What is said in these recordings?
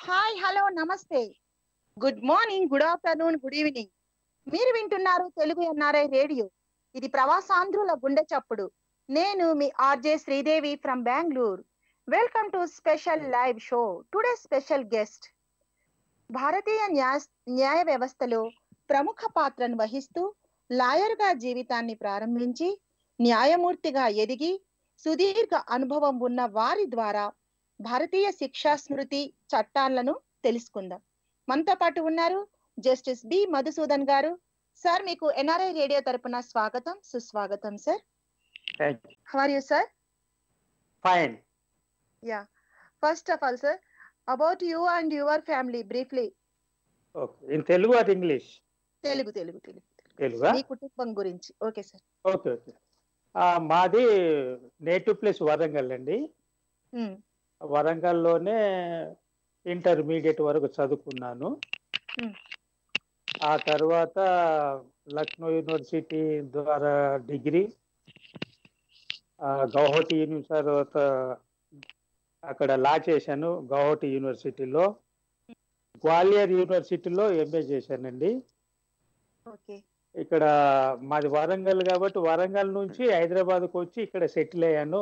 Hi hello namaste good morning good afternoon good evening మీరు వింటున్నారు Telugu NRI radio ఇది ప్రవాసాంధ్రుల గుండె చప్పుడు నేను మీ RJ Sridevi from Bengaluru welcome to special live show today special guest భారతీయ న్యాయ న్యాయ వ్యవస్థలో ప్రముఖ పాత్రను వహిస్తూ లాయర్గా జీవితాన్ని ప్రారంభించి న్యాయమూర్తిగా ఎదిగి సుదీర్ఘ అనుభవం ఉన్న వారి ద్వారా భారతీయ శిక్షా స్మృతి చట్టాలను తెలుసుకుందాం మనతో పాటు ఉన్నారు జస్టిస్ బి మధుసూదన్ గారు సార్ మీకు ఎన్ఆర్ఐ రేడియో తరపున స్వాగతం సుస్వాగతం sir thank you how are you sir fine yeah first of all sir about you and your family briefly okay in Telugu అది ఇంగ్లీష్ తెలుగు తెలుగు తెలుగు తెలుగా మీ కుటుంబం గురించి ఓకే సార్ ఓకే ఓకే ఆ, మాది నేటివ్ ప్లేస్ వరంగల్ అండి వరంగల్లోనే ఇంటర్మీడియట్ వరకు చదువుకున్నాను Hmm. ఆ తర్వాత లక్నో యూనివర్సిటీ ద్వారా డిగ్రీ ఆ, గౌహటి యూనివర్సిటీ తర్వాత అక్కడ లా చేశాను గౌహటి యూనివర్సిటీలో గ్వాలియర్ యూనివర్సిటీలో ఎంఏ చేశానండి ఓకే ఇక్కడ మాది వరంగల్ కాబట్టి వరంగల్ నుంచి హైదరాబాద్కి వచ్చి ఇక్కడ సెటిల్ అయ్యాను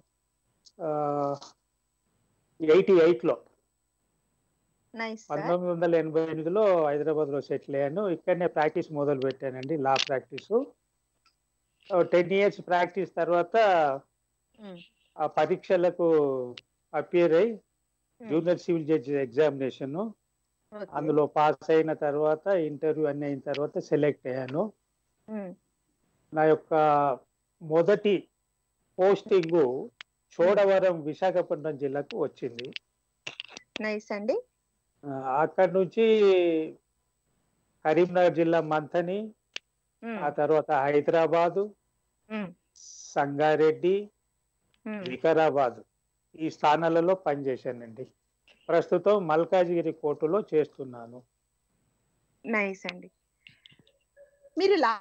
ఎయిటీ ఎయిట్లో నైస్ సార్ పంతొమ్మిది వందల ఎనభై ఎనిమిదిలో హైదరాబాద్లో సెటిల్ అయ్యాను ఇక్కడనే ప్రాక్టీస్ మొదలు పెట్టానండి law practice ten years practice తర్వాత ఆ పరీక్షలకు అపియర్ అయ్యి జూనియర్ సివిల్ జడ్జి ఎగ్జామినేషన్ అందులో పాస్ అయిన తర్వాత ఇంటర్వ్యూ అన్ని అయిన తర్వాత సెలెక్ట్ అయ్యాను నా యొక్క మొదటి పోస్టింగ్ చోడవరం విశాఖపట్నం జిల్లాకు వచ్చింది నైస్ అండి ఆ, అక్కడి నుంచి కరీంనగర్ జిల్లా మంథని ఆ తర్వాత హైదరాబాదు సంగారెడ్డి వికారాబాద్ ఈ స్థానాలలో పనిచేశానండి ప్రస్తుతం మల్కాజిగిరి కోర్టులో చేస్తున్నాను నైస్ అండి మీరు లా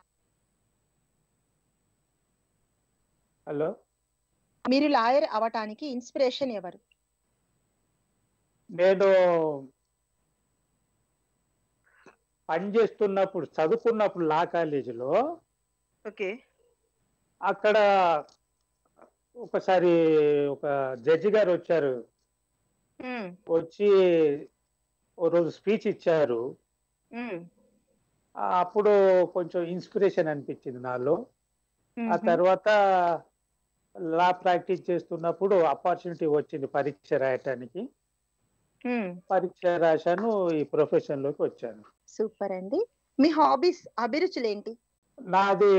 హలో మీరు లాయర్ అవటానికి ఇన్స్పిరేషన్ ఎవరు నేను పనిచేస్తున్నప్పుడు చదువుకున్నప్పుడు లా కాలేజీలో ఓకే అక్కడ ఒకసారి ఒక జడ్జి గారు వచ్చారు వచ్చి ఓ రోజు స్పీచ్ ఇచ్చారు ఆ, అప్పుడు కొంచెం ఇన్స్పిరేషన్ అనిపించింది నాలో ఆ తర్వాత లా ప్రాక్టీస్ చేస్తున్నప్పుడు ఆపర్చునిటీ వచ్చింది పరీక్ష రాయటానికి పరీక్ష రాశాను ఈ ప్రొఫెషన్ లోకి వచ్చాను సూపర్ అండి మీ హాబీస్ అభిరుచులు ఏంటి నాది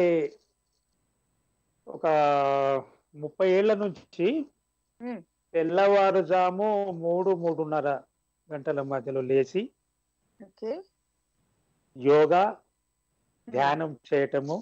ఒక ముప్పై ఏళ్ల నుంచి మ్మ్. తెల్లవారుజాము మూడు మూడున్నర గంటల మధ్యలో లేచి ఓకే యోగా ధ్యానం చేయటము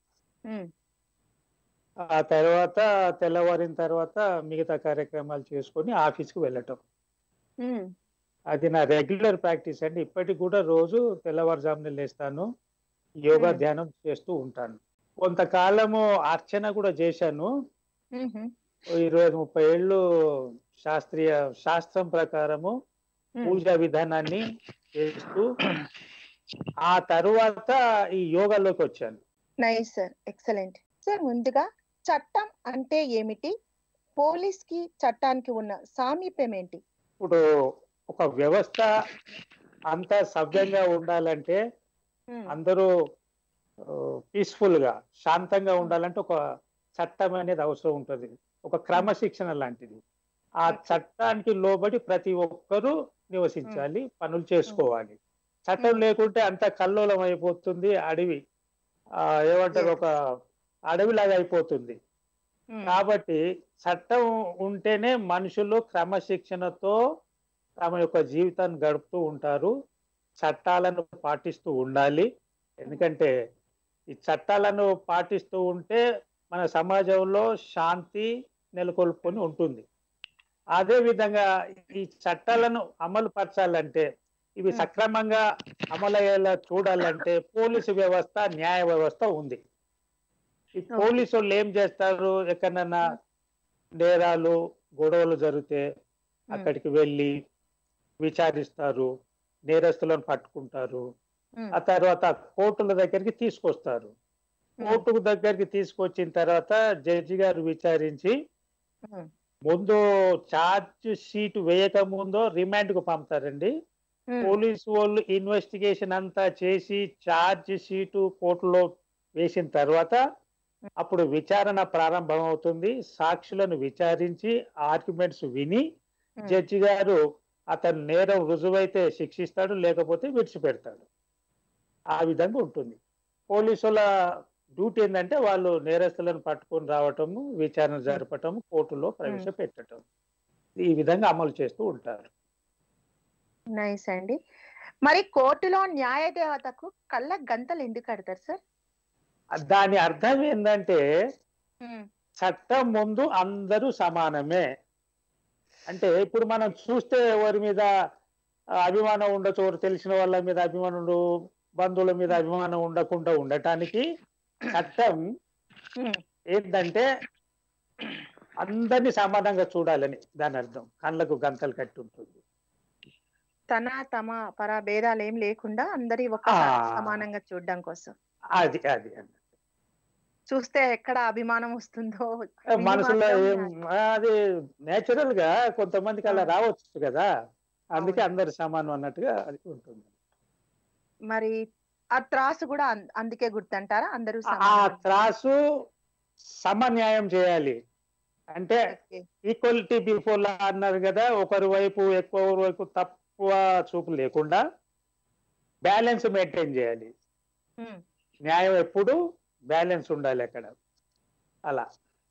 ఆ తర్వాత తెల్లవారిన తర్వాత మిగతా కార్యక్రమాలు చేసుకొని ఆఫీస్కి వెళ్ళటం అది నా రెగ్యులర్ ప్రాక్టీస్ అండి ఇప్పటికి కూడా రోజు తెల్లవారుజామున లేస్తాను యోగా Hmm. ధ్యానం చేస్తూ ఉంటాను కొంతకాలము అర్చన కూడా చేశాను ఓ ఇరవై ఐదు ముప్పై ఏళ్ళు శాస్త్రీయ శాస్త్రం ప్రకారము పూజా విధానాన్ని చేస్తూ ఆ తరువాత ఈ యోగాలోకి వచ్చాను నైస్ సార్ ఎక్సలెంట్ సార్ ముందుగా చట్టం అంటే ఏమిటి పోలీస్ కి చట్టానికి ఉన్న సామీప్యం ఏంటి ఇప్పుడు ఒక వ్యవస్థ అంతా సవ్యంగా ఉండాలంటే అందరూ పీస్ఫుల్ గా శాంతంగా ఉండాలంటే ఒక చట్టం అనేది అవసరం ఉంటుంది ఒక క్రమశిక్షణ లాంటిది ఆ Okay. చట్టానికి లోబడి ప్రతి ఒక్కరూ నివసించాలి పనులు చేసుకోవాలి చట్టం లేకుంటే అంత కల్లోలం అయిపోతుంది అడవి ఆ ఏమంటారు Yes. ఒక అడవిలాగా అయిపోతుంది కాబట్టి చట్టం ఉంటేనే మనుషులు క్రమశిక్షణతో తమ యొక్క జీవితాన్ని గడుపుతూ ఉంటారు చట్టాలను పాటిస్తూ ఉండాలి ఎందుకంటే ఈ చట్టాలను పాటిస్తూ ఉంటే మన సమాజంలో శాంతి నెలకొల్పుకొని ఉంటుంది అదే విధంగా ఈ చట్టాలను అమలు పరచాలంటే ఇవి Hmm. సక్రమంగా అమలయ్యేలా చూడాలంటే పోలీసు వ్యవస్థ న్యాయ వ్యవస్థ ఉంది ఈ Okay. పోలీసు వాళ్ళు ఏం చేస్తారు ఎక్కడన్నా నేరాలు గొడవలు జరిగితే అక్కడికి వెళ్ళి విచారిస్తారు నేరస్తులను పట్టుకుంటారు ఉమ్, ఆ తర్వాత కోర్టుల దగ్గరికి తీసుకొస్తారు ఉమ్, కోర్టు దగ్గరికి తీసుకొచ్చిన తర్వాత జడ్జి గారు విచారించి ఉమ్, ముందు ఛార్జ్ షీట్ వేయక ముందో రిమాండ్ కు పంపుతారండి ఉమ్, పోలీసు వాళ్ళు ఇన్వెస్టిగేషన్ అంతా చేసి ఛార్జ్ షీటు కోర్టులో వేసిన తర్వాత అప్పుడు విచారణ ప్రారంభం అవుతుంది సాక్షులను విచారించి ఆర్గ్యుమెంట్స్ విని ఉమ్. జడ్జి గారు అతను నేరం రుజువైతే శిక్షిస్తాడు లేకపోతే విడిచిపెడతాడు ఆ విధంగా ఉంటుంది పోలీసుల డ్యూటీ ఏంటంటే వాళ్ళు నేరస్తులను పట్టుకొని రావటము విచారణ జరపటము కోర్టులో ప్రవేశపెట్టడం ఈ విధంగా అమలు చేస్తూ ఉంటారు నైస్ అండి మరి కోర్టులో న్యాయ దేవతకు కళ్ళ గంతలు ఎందుకు కడతారు సార్ దాని అర్థం ఏంటంటే ఉమ్, చట్టం ముందు అందరూ సమానమే అంటే ఇప్పుడు మనం చూస్తే ఎవరి మీద ఆ, అభిమానం ఉండొచ్చు ఎవరు తెలిసిన వాళ్ళ మీద అభిమానం ఉండు బంధువుల మీద అభిమానం ఉండకుండా ఉండటానికి చట్టం ఉమ్, ఏంటంటే అందరినీ సమానంగా చూడాలని దాని అర్థం కళ్ళకు గంతలు కట్టి ఉంటుంది తన తమ పర భేదాలు ఏం లేకుండా అందరి ఒక ఆ. సమానంగా చూడడం కోసం అది అది అది చూస్తే ఎక్కడ అభిమానం వస్తుందో విని మనసులో మాత్రం ఏం అది నేచురల్ గా కొంతమందికి అలా ఆ. రావచ్చు కదా అందుకే అవును. అందరు సమానం అన్నట్టుగా అది ఉంటుంది మరి ఆ త్రాసు కూడా అం- అందుకే గుర్తంటారా అందరూ ఆ సమానం. త్రాసు సమన్యాయం చేయాలి అంటే ఓకే. ఈక్వాలిటీ బిఫోర్ లా అన్నారు కదా ఒకరి వైపు ఎక్కువ ఒకరి వైపు తక్కువ చూపు లేకుండా బ్యాలెన్స్ మెయింటైన్ చేయాలి ఉమ్, న్యాయం ఎప్పుడు బ్యాలెన్స్ ఉండాలి అక్కడ అలా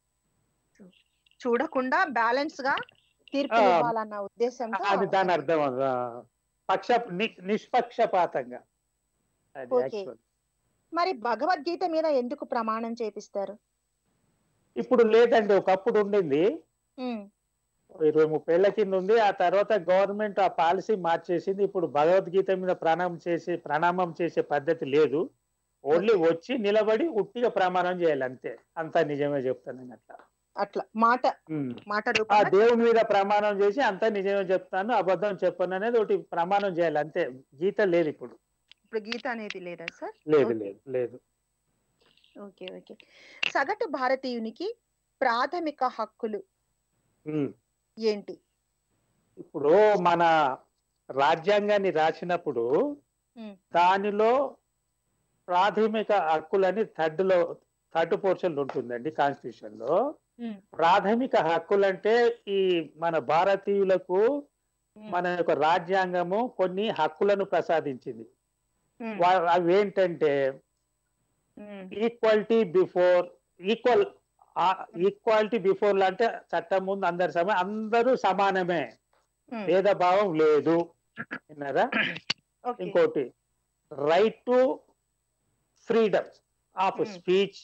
చూడకుండా బ్యాలెన్స్ గా తీర్పు ఆ. ఇవ్వాలన్న ఉద్దేశంతో అది దాని అర్థం ఆ, పక్ష ని- నిష్పక్షపాతంగా అది ఓకే. actual. మరి భగవద్గీత మీద ఎందుకు ప్రమాణం చేపిస్తారు ఇప్పుడు లేదండి ఒకప్పుడు ఉండింది ఉమ్, ఇరవై ముప్పై ఏళ్ల కింద ఉంది ఆ తర్వాత గవర్నమెంట్ ఆ పాలసీ మార్చేసింది ఇప్పుడు భగవద్గీత మీద ప్రణామం చేసి ప్రణామం చేసే పద్ధతి లేదు ఓన్లీ వచ్చి నిలబడి ఉట్టిగా ప్రమాణం చేయాలి అంతే అంతా నిజమే చెప్తాను నేను అట్లా అట్లా మాట ఉమ్. మాట ఆ రూపంలో దేవుని మీద ప్రమాణం చేసి అంతా నిజమే చెప్తాను అబద్ధం చెప్పను అనేది ఒకటి ప్రమాణం చేయాలి అంతే గీత లేదు ఇప్పుడు ఇప్పుడు గీత అనేది లేదా సార్ లేదు ఓకే. లేదు లేదు ఓకే ఓకే సగటు భారతీయునికి ప్రాథమిక హక్కులు ఉమ్. ఏంటి ఇప్పుడు మన రాజ్యాంగాన్ని రాసినప్పుడు ఉమ్, దానిలో ప్రాథమిక హక్కులని థర్డ్ లో థర్డ్ పోర్షన్ ఉంటుందండి కాన్స్టిట్యూషన్ లో ఉమ్, ప్రాథమిక హక్కులంటే ఈ మన భారతీయులకు ఉమ్, మన యొక్క రాజ్యాంగము కొన్ని హక్కులను ప్రసాదించింది ఉమ్, వా- అవి ఏంటంటే ఉమ్, equality before equal equality before అంటే చట్టం ముందు అందరి సమ అందరూ సమానమే ఉమ్, భేదభావం లేదు విన్నారా ఓకే. ఇంకోటి right to freedom of Hmm. Speech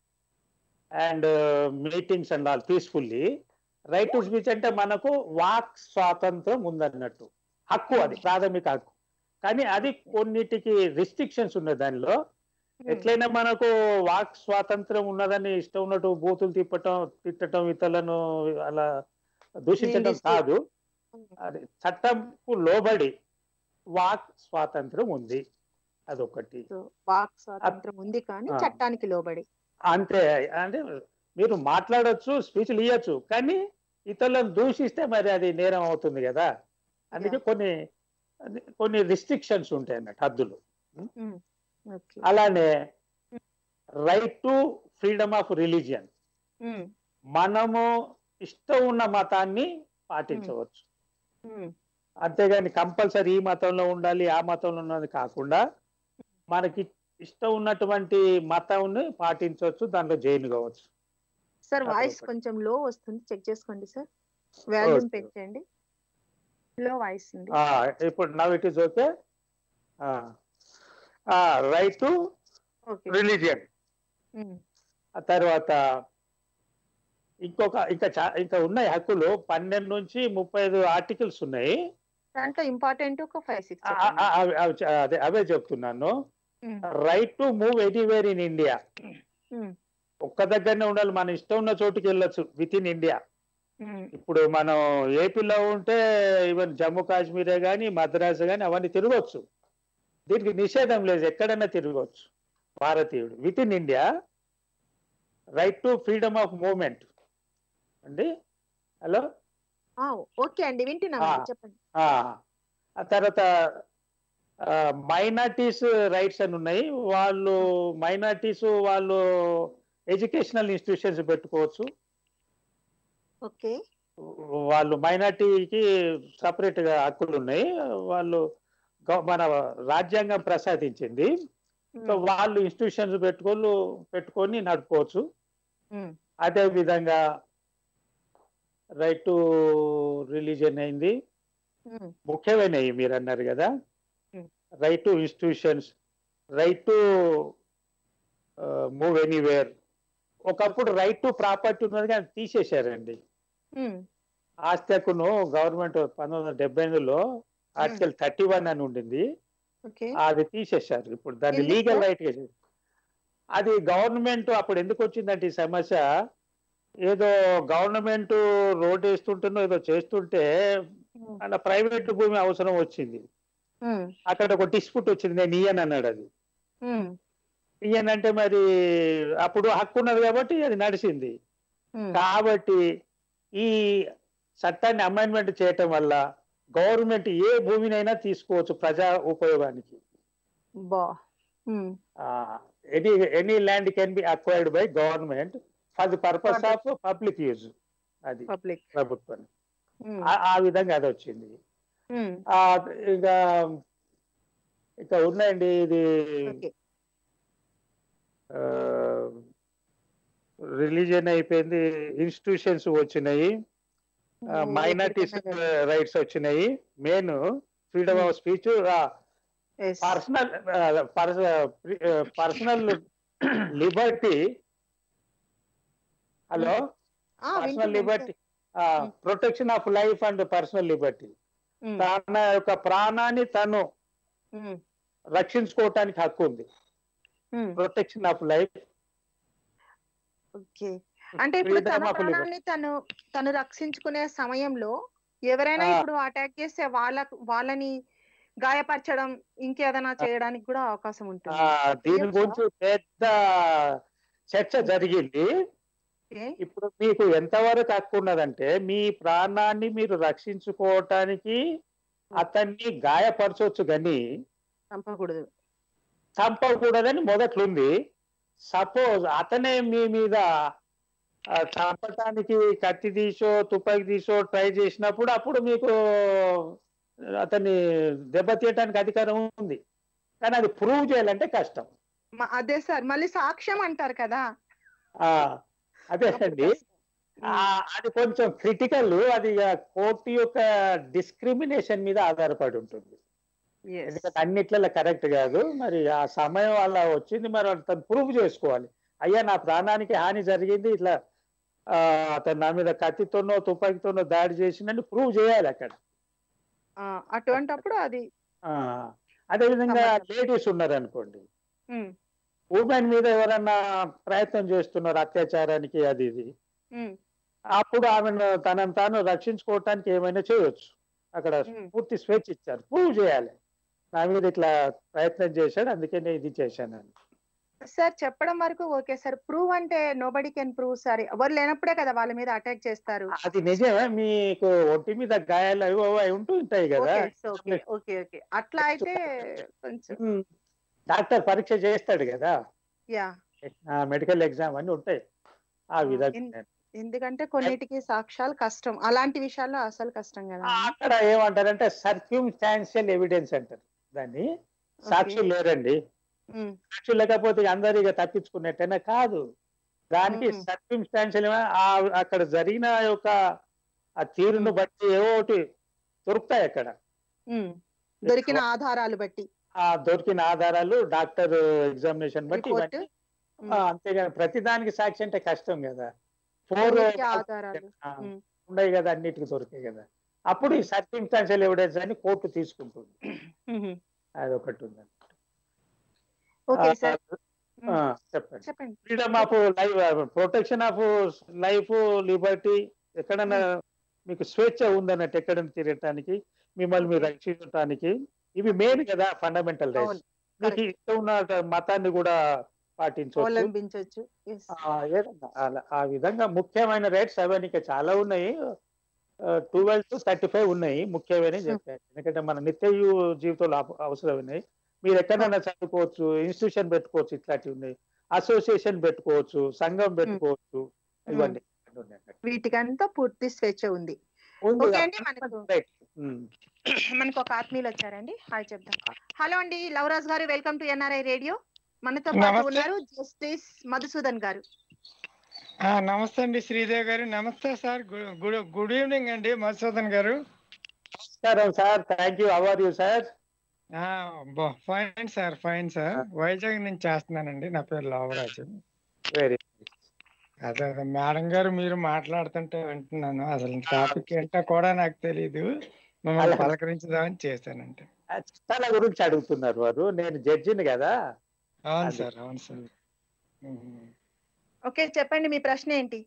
and meetings and all peacefully right to speech అంటే మనకు వాక్ స్వాతంత్రం ఉందన్నట్టు హక్కు అది ప్రాథమిక హక్కు కానీ అది కొన్నిటికి రిస్ట్రిక్షన్స్ ఉన్నాయి దానిలో ఉమ్, ఎట్లయినా మనకు వాక్ స్వాతంత్రం ఉన్నదని ఇష్టం ఉన్నట్టు బూతులు తిప్పటం తిట్టడం ఇతరులను అలా దూషించడం నిందిస్తూ. కాదు ఉమ్, అది చట్టంకు లోబడి వాక్ స్వాతంత్రం ఉంది అదొకటి సో వాక్ స్వాతంత్రం ఉంది కానీ ఆ. చట్టానికి లోబడి అంతే అంటే మీరు మాట్లాడొచ్చు స్పీచ్లు ఇవ్వచ్చు కానీ ఇతరులను దూషిస్తే మరి అది నేరం అవుతుంది కదా అందుకే కొన్ని అది కొన్ని రిస్ట్రిక్షన్స్ ఉంటాయి అన్నట్టు హద్దులు ఉమ్, ఓకే. అలానే right to freedom of religion ఉమ్, మనము ఇష్టం ఉన్న మతాన్ని పాటించవచ్చు ఉమ్, అంతేగాని కంపల్సరీ ఈ మతంలో ఉండాలి ఆ మతంలో ఉన్నది కాకుండా మనకి ఇష్టం ఉన్నటువంటి మతంని పాటించవచ్చు దాంట్లో జైలు కావచ్చు సార్ అదొకటి. వాయిస్ కొంచెం లో వస్తుంది చెక్ చేసుకోండి సార్ వాల్యూమ్ ఓకే. పెంచండి లో వాయిస్ ఉంది ఆ, ఇప్పుడు now it is okay right to okay religion ఉమ్, ఆ తర్వాత ఇంకొక ఇంకా చా- ఇంకా ఉన్నాయి హక్కులు పన్నెండు నుంచి ముప్పై ఐదు ఆర్టికల్స్ ఉన్నాయి దాంట్లో ఇంపార్టెంట్ ఒక ఫైవ్ సిక్స్ ఆ- ఆ- ఆ- అవి- అవి చ- అదే అవే చెప్తున్నాను right to move anywhere in India ఒక్క దగ్గరనే ఉండాలి మన ఇష్టం ఉన్న చోటుకి వెళ్ళొచ్చు విత్ ఇన్ ఇండియా ఉమ్, ఇప్పుడు మనం ఏపీలో ఉంటే ఈవెన్ జమ్మూ కాశ్మీరే కానీ మద్రాసు కానీ అవన్నీ తిరగవచ్చు దీనికి నిషేధం లేదు ఎక్కడైనా తిరగవచ్చు భారతీయుడు within India right to freedom of movement అండి హలో ఆ, ఓకే అండి వింటున్నాం ఆ. చెప్పండి ఆ ఆ తర్వాత మైనార్టీస్ రైట్స్ అని ఉన్నాయి వాళ్ళు మైనార్టీస్ వాళ్ళు ఎడ్యుకేషనల్ ఇన్స్టిట్యూషన్స్ పెట్టుకోవచ్చు ఓకే వాళ్ళు మైనార్టీకి సపరేట్ గా హక్కులు ఉన్నాయి వాళ్ళు గవ- మన రాజ్యాంగం ప్రసాదించింది సో ఉమ్, వాళ్ళు ఇన్స్టిట్యూషన్స్ పెట్టుకోళ్ళు పెట్టుకొని నడుపుకోవచ్చు ఉమ్, అదే విధంగా రైట్ టు రిలీజన్ అయింది ఉమ్, ముఖ్యమైనవి మీరు అన్నారు కదా Hmm. Right to institutions right to move anywhere ఒకప్పుడు రైట్ టు ప్రాపర్టీ ఉన్నది కానీ తీసేశారండి ఉమ్, ఆస్తి హక్కును గవర్నమెంట్ పంతొమ్మిది వందల డెబ్బై ఎనిమిదిలో ఆర్టికల్ థర్టీ వన్ అని ఉండింది ఓకే అది తీసేశారు ఇప్పుడు దాన్ని ఎందుకు? లీగల్ రైట్ చేశారు అది గవర్నమెంట్ అప్పుడు ఎందుకు వచ్చిందంటే ఈ సమస్య ఏదో గవర్నమెంట్ రోడ్ వేస్తుంటున్నో ఏదో చేస్తుంటే ఉమ్, అలా ప్రైవేట్ భూమి అవసరం వచ్చింది ఉమ్, అక్కడ ఒక డిస్ప్యూట్ వచ్చింది నేను ఇయ్యను అన్నాడు అది ఉమ్, ఇయ్యను అంటే మరి అప్పుడు హక్కు ఉన్నది కాబట్టి అది నడిచింది ఉమ్, కాబట్టి ఈ చట్టాన్ని అమెండ్మెంట్ చేయటం వల్ల గవర్నమెంట్ ఏ భూమినైనా తీసుకోవచ్చు ప్రజా ఉపయోగానికి బా ఉమ్, any any land can be acquired by government for the purpose of public use అది పబ్లిక్ ప్రభుత్వం ఉమ్, ఆ- ఆ విధంగా అది వచ్చింది ఉమ్, ఆ, ఇంకా ఇంకా ఉన్నాయండి ఇది ఓకే రిలీజియన్ అయిపోయింది ఇన్స్టిట్యూషన్స్ వచ్చినాయి ఉమ్, మైనార్టీస్ ఎక్కడికైనా రైట్స్ వచ్చినాయి main freedom of speech Yes. Personal personal liberty hello ఆ, పర్సనల్ వింటున్నాను liberty Hmm. Protection of life and personal liberty sir. ఉమ్, తన యొక్క ప్రాణాన్ని తను ఉమ్, రక్షించుకోవటానికి హక్కు ఉంది ఉమ్, ప్రొటెక్షన్ ఆఫ్ లైఫ్ ఓకే అంటే ఇప్పుడు తన Freedom of liberty. ప్రాణాన్ని తను తను రక్షించుకునే సమయంలో ఎవరైనా ఆ. ఇప్పుడు అటాక్ చేస్తే వాళ్ళ వాళ్ళని గాయపరచడం ఇంకేదైనా చేయడానికి కూడా అవకాశం ఆ, ఉంటుంది దీని చేయొచ్చా? గురించి పెద్ద చర్చ జరిగింది ఓకే ఇప్పుడు మీకు ఎంతవరకు హక్కు ఉన్నదంటే మీ ప్రాణాన్ని మీరు రక్షించుకోవటానికి అతన్ని గాయపరచవచ్చు కానీ చంపకూడదు చంపకూడదని మొదట్లుంది సపోజ్ అతనే మీ మీద ఆ, చంపటానికి కత్తి తీసో తుపాకి తీసో ట్రై చేసినప్పుడు అప్పుడు మీకు అతన్ని దెబ్బతీయటానికి అధికారం ఉంది కానీ అది ప్రూవ్ చేయాలంటే కష్టం మ- అదే సార్ మళ్ళీ సాక్ష్యం అంటారు కదా ఆ అదే అండి ఆ, అది కొంచెం క్రిటికల్ అది కోర్టు యొక్క డిస్క్రిమినేషన్ మీద ఆధారపడి ఉంటుంది Yes. ఎందుకంటే అన్నిట్లలో కరెక్ట్ కాదు మరి ఆ సమయం అలా వచ్చింది మరి తను ప్రూవ్ చేసుకోవాలి అయ్యా నా ప్రాణానికి హాని జరిగింది ఇట్లా ఆ, అతను నా మీద కత్తితోనో తుపాకీతోనో దాడి చేసిందని ప్రూవ్ చేయాలి అక్కడ ఆ, అటువంటప్పుడు అది ఆ, అదేవిధంగా సమాచారం. లేడీస్ ఉన్నారు అనుకోండి ఉమ్, ఉమెన్ మీద ఎవరన్నా ప్రయత్నం చేస్తున్నారు అత్యాచారానికి అది ఇది ఉమ్, అప్పుడు ఆమెను తనను తాను రక్షించుకోవటానికి ఏమైనా చేయొచ్చు అక్కడ ఉమ్. పూర్తి స్వేచ్ఛ ఇచ్చారు ప్రూవ్ చేయాలి నా మీద ఇట్లా ప్రయత్నం చేశాడు అందుకే నేను ఇది చేశాను సార్ చెప్పడం వరకు ఓకే సార్ ప్రూవ్ అంటే నోబడి కెన్ ప్రూవ్ సార్ ఎవరు లేనప్పుడే కదా వాళ్ళ మీద అటాక్ చేస్తారు అది నిజమే మీకు ఒంటి మీద గాయాలు అవి ఇవి అవి ఉంటూ ఉంటాయి కదా okay so okay okay okay అట్లా అయితే కొంచెం ఉమ్, డాక్టర్ పరీక్ష చేస్తాడు కదా యా మెడికల్ ఎగ్జామ్ అన్ని ఉంటాయి ఆ ఆ, విధంగా ఎందుకంటే కొన్నిటికి సాక్ష్యాలు కష్టం అలాంటి విషయాల్లో అసలు కష్టం కదా ఆ, అక్కడ ఏమంటారంటే సర్క్యూమ్స్టాన్షియల్ ఎవిడెన్స్ అంటారు దాన్ని సాక్షులు లేరండి ఉమ్, సాక్షులు లేకపోతే అందరు ఇక తప్పించుకున్నట్టేనా కాదు దానికి మ్మ్. సర్క్యూమ్స్టాన్షియల్ అక్కడ జరిగిన యొక్క ఆ తీరును మ్మ్. బట్టి ఏవో ఒకటి దొరుకుతాయి అక్కడ ఉమ్, దొరికిన ఆధారాలు బట్టి ఆ దొరికిన ఆధారాలు డాక్టర్ ఎగ్జామినేషన్ బట్టి రిపోర్ట్ ఇవన్నీ ఆ, అంతేగాని ప్రతి దానికి సాక్షి అంటే కష్టం కదా ఫోర్ అన్నిటికీ ఆధారాలు ఉమ్. ఉన్నాయి కదా అన్నిటికీ దొరికాయి కదా అప్పుడు ఈ సర్కిమ్స్టాన్షియల్ ఎవిడెన్స్ అని కోర్టు తీసుకుంటుంది ఉహు. అది ఒకటి ఉంది ఓకే ఆ, సార్ ఆ, చెప్పండి చెప్పండి freedom of life protection of life liberty ఎక్కడన్నా మీకు స్వేచ్ఛ ఉందన్నట్టు ఎక్కడైనా తిరగటానికి మిమ్మల్ని మీరు రక్షించడానికి ఇవి మెయిన్ కదా ఫండమెంటల్ రైట్స్ అవును మీకు ఇష్టం ఉన్న మతాన్ని కూడా పాటించవచ్చు అవలంబించవచ్చు Yes. ఆ, ఏదన్నా అలా ఆ విధంగా ముఖ్యమైన రైట్స్ అవన్నీ ఇంకా చాలా ఉన్నాయి ట్వెల్వ్ టు థర్టీ ఫైవ్ ఉన్నాయి ముఖ్యమైన చెప్పాను ఎందుకంటే మన నిత్య యు- జీవితంలో అవ- అవసరం ఉన్నాయి మీరు ఎక్కడైనా చదువుకోవచ్చు ఇన్స్టిట్యూషన్ పెట్టుకోవచ్చు ఇట్లాంటివి ఉన్నాయి అసోసియేషన్ పెట్టుకోవచ్చు సంఘం పెట్టుకోవచ్చు ఇవన్నీ ఉన్నాయి. వీటికంతా పూర్తి స్వేచ్ఛ ఉంది ఉంది ఓకే కదా? అండి, మనకు- Right. ఉమ్. మనకు ఒక ఆత్మీయులు వచ్చారండి హాయ్ చెప్దాం హలో అండి లవరాజ్ గారు వెల్కమ్ టు ఎన్ఆర్ఐ రేడియో మనతో పాటు నమస్తే. ఉన్నారు జస్టిస్ మధుసూదన్ గారు ఆ, నమస్తే అండి శ్రీదేవి గారు నమస్తే సార్ గు- గుడ్ గుడ్ ఈవినింగ్ అండి మధుసూదన్ గారు నమస్కారం sir thank you how are you sir fine sir fine sir Vizag నుంచి చేస్తున్నానండి నా పేరు లావరాజు వెరీ అదే అదే మేడం గారు మీరు మాట్లాడుతుంటే వింటున్నాను అసలు టాపిక్ ఏంటో కూడా నాకు తెలియదు మిమ్మల్ని అలా- పలకరించుదామని చేశానండి చట్టాల గురించి అడుగుతున్నారు వారు నేను జడ్జిని కదా అవును అది. సార్ అవును సార్ ఉహు. ఓకే చెప్పండి మీ ప్రశ్న ఏంటి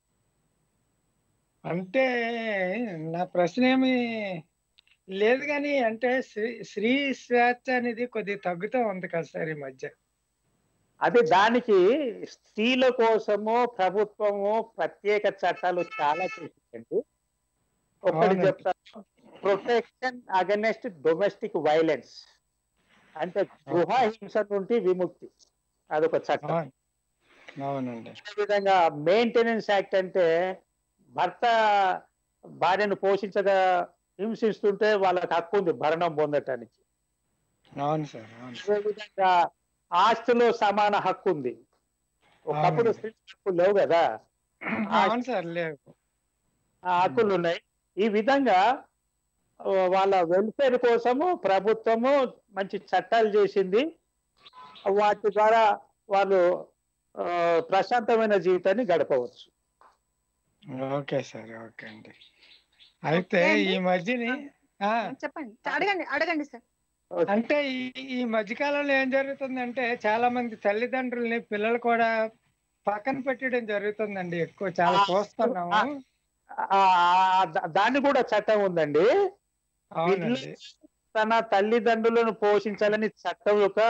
అంటే నా ప్రశ్న ఏమి లేదు కానీ అంటే శ్రీ శ్రీ స్వేచ్ఛ అనేది కొద్దిగా తగ్గుతూ ఉంది కదా సార్ ఈ మధ్య అది దానికి స్త్రీల కోసము ప్రభుత్వము ప్రత్యేక చట్టాలు చాలా చేసిందండి ఒకటి అవునండి. చెప్తాను ప్రొటెక్షన్ అగెనెస్ట్ డొమెస్టిక్ వైలెన్స్ అంటే గృహ హింస నుండి విముక్తి అదొక చట్టం అవును. అవునండి అదే విధంగా మెయింటెనెన్స్ యాక్ట్ అంటే భర్త భార్యను పోషించగా హింసిస్తుంటే వాళ్ళకి హక్కు ఉంది భరణం పొందటానికి అవును సార్ అవును అదే విధంగా ఆస్తిలో సమాన హక్కు ఉంది ఒకప్పుడు అవునండి. స్త్రీ హక్కు లేవు కదా అవును సార్ లేవు ఆ హక్కులు ఉన్నాయి ఈ విధంగా ఆ, వాళ్ళ వెల్ఫేర్ కోసము ప్రభుత్వము మంచి చట్టాలు చేసింది వాటి ద్వారా వాళ్ళు ఆ, ప్రశాంతమైన జీవితాన్ని గడపవచ్చు ఓకే సార్ ఓకే అండి అయితే ఓకే అండి. ఈ మధ్యని ఆ, చెప్పండి అడగండి అడగండి సార్ అంటే ఈ ఈ మధ్యకాలంలో ఏం జరుగుతుందంటే చాలా మంది తల్లిదండ్రుల్ని పిల్లలు కూడా పక్కన పెట్టడం జరుగుతుందండి ఎక్కువ చాలా చూస్తున్నాము ఆ, దా- దాన్ని కూడా చట్టం ఉందండి అవునండి తన తల్లిదండ్రులను పోషించాలని చట్టం యొక్క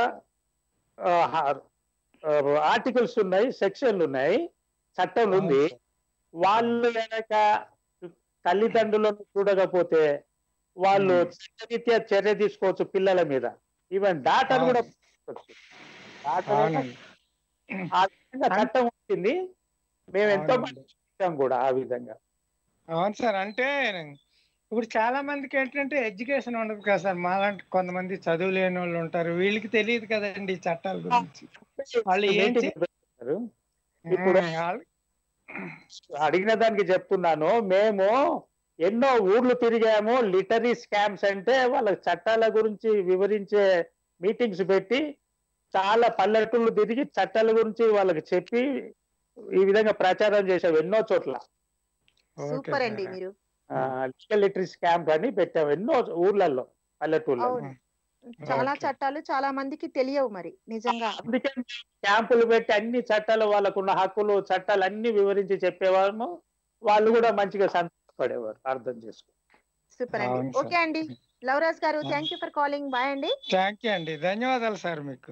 ఆర్టికల్స్ ఉన్నాయి సెక్షన్లు ఉన్నాయి చట్టం ఉంది అవును సార్. వాళ్ళు కనుక తల్లిదండ్రులను చూడకపోతే వాళ్ళు మ్మ్. చట్టరీత్యా చర్య తీసుకోవచ్చు పిల్లల మీద ఈవెన్ డాటర్ కూడా అవును. తీసుకోవచ్చు. డాటర్ అవునండి ఆ విధంగా చట్టం వచ్చింది మేము ఎంతో అవునండి. మంది చూసాం కూడా ఆ విధంగా అవును సార్ అంటే ఇప్పుడు చాలా మందికి ఏంటంటే ఎడ్యుకేషన్ ఉండదు కదా సార్ మాలాంటి కొంతమంది చదువు లేని వాళ్ళు ఉంటారు వీళ్ళకి తెలియదు కదండి ఈ చట్టాల గురించి వాళ్ళు ఏం చే- మీటింగ్ పెడతారు. ఇప్పుడు- ఉమ్, వాళ్ళు- అడిగిన దానికి చెప్తున్నాను మేము ఎన్నో ఊర్లు తిరిగాము లిటరీ స్కామ్స్ అంటే వాళ్ళ చట్టాల గురించి వివరించే మీటింగ్స్ పెట్టి చాలా పల్లెటూళ్ళు తిరిగి చట్టాల గురించి వాళ్ళకి చెప్పి ఈ విధంగా ప్రచారం చేసాం ఎన్నో చోట్ల ఓకే సూపర్ అండి సార్. మీరు లీగల్ లిటరీ స్కామ్స్ అని పెట్టాం ఎన్నో ఊర్లలో పల్లెటూళ్ళలో అవును చాలా ఓకే. చట్టాలు చాలా మందికి తెలియవు మరి నిజంగా అందుకే క్యాంపులు పెట్టి అన్ని చట్టాలు వాళ్ళకున్న హక్కులు చట్టాలు అన్ని వివరించి చెప్పేవాళ్ళము వాళ్ళు కూడా మంచిగా సంతోషపడేవారు అర్థం చేసుకో సూపర్ అండి అవును ఓకే సార్. అండి Lavaraj garu thank you for calling bye అండి థ్యాంక్ యూ అండి ధన్యవాదాలు సార్ మీకు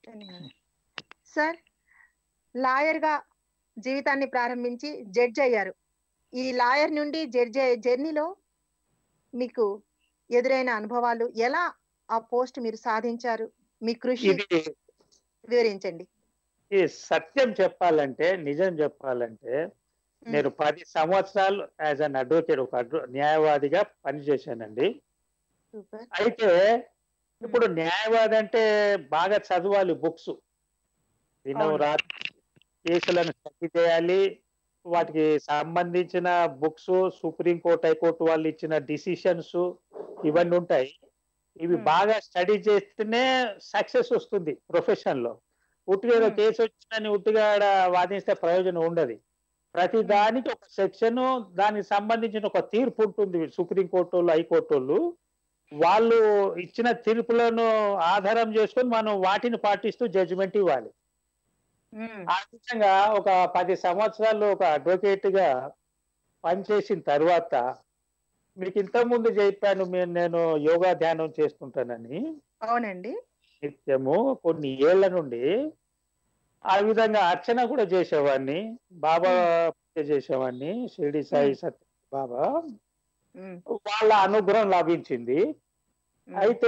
సార్ లాయర్ గా జీవితాన్ని ప్రారంభించి జడ్జ్ అయ్యారు ఈ లాయర్ నుండి జడ్జ్ అయ్యే జర్నీలో మీకు ఎదురైన అనుభవాలు ఎలా ఆ పోస్ట్ మీరు సాధించారు మీ కృషి ఇది వివరించండి ఈ సత్యం చెప్పాలంటే నిజం చెప్పాలంటే నేను పది సంవత్సరాలు యాజ్ అన్ అడ్వకేట్ ఒక అడ్వ న్యాయవాదిగా పనిచేశానండి సూపర్ అయితే ఇప్పుడు న్యాయవాది అంటే బాగా చదవాలి బుక్స్ దినం అవును. రాత్రి కేసులను స్టడీ చేయాలి వాటికి సంబంధించిన బుక్స్ సుప్రీం కోర్ట్ హైకోర్టు వాళ్ళు ఇచ్చిన డిసిషన్స్ ఇవన్నీ ఉంటాయి ఇవి Hmm. బాగా స్టడీ చేస్తేనే సక్సెస్ వస్తుంది ప్రొఫెషన్ లో ఉట్టిగా ఏదో Hmm. కేసు వచ్చిందని ఉట్టిగా ఆడ వాదిస్తే ప్రయోజనం ఉండదు ప్రతి Hmm. దానికి ఒక సెక్షన్ దానికి సంబంధించిన ఒక తీర్పు ఉంటుంది సుప్రీం కోర్టు వాళ్ళు హైకోర్టు వాళ్ళు వాళ్ళు ఇచ్చిన తీర్పులను ఆధారం చేసుకొని మనం వాటిని పాటిస్తూ జడ్జిమెంట్ ఇవ్వాలి ఆ విధంగా ఒక పది సంవత్సరాలు ఒక అడ్వకేట్ గా పనిచేసిన తర్వాత మీకు ఇంతకు ముందు చెప్పాను మీరు నేను యోగా ధ్యానం చేస్తుంటానని అవునండి నిత్యము కొన్ని ఏళ్ల నుండి ఆ విధంగా అర్చన కూడా చేసేవాడిని బాబా పూజ చేసేవాడిని షిరిడి సాయి సత్య బాబా ఉమ్, వాళ్ళ అనుగ్రహం లభించింది ఉమ్, అయితే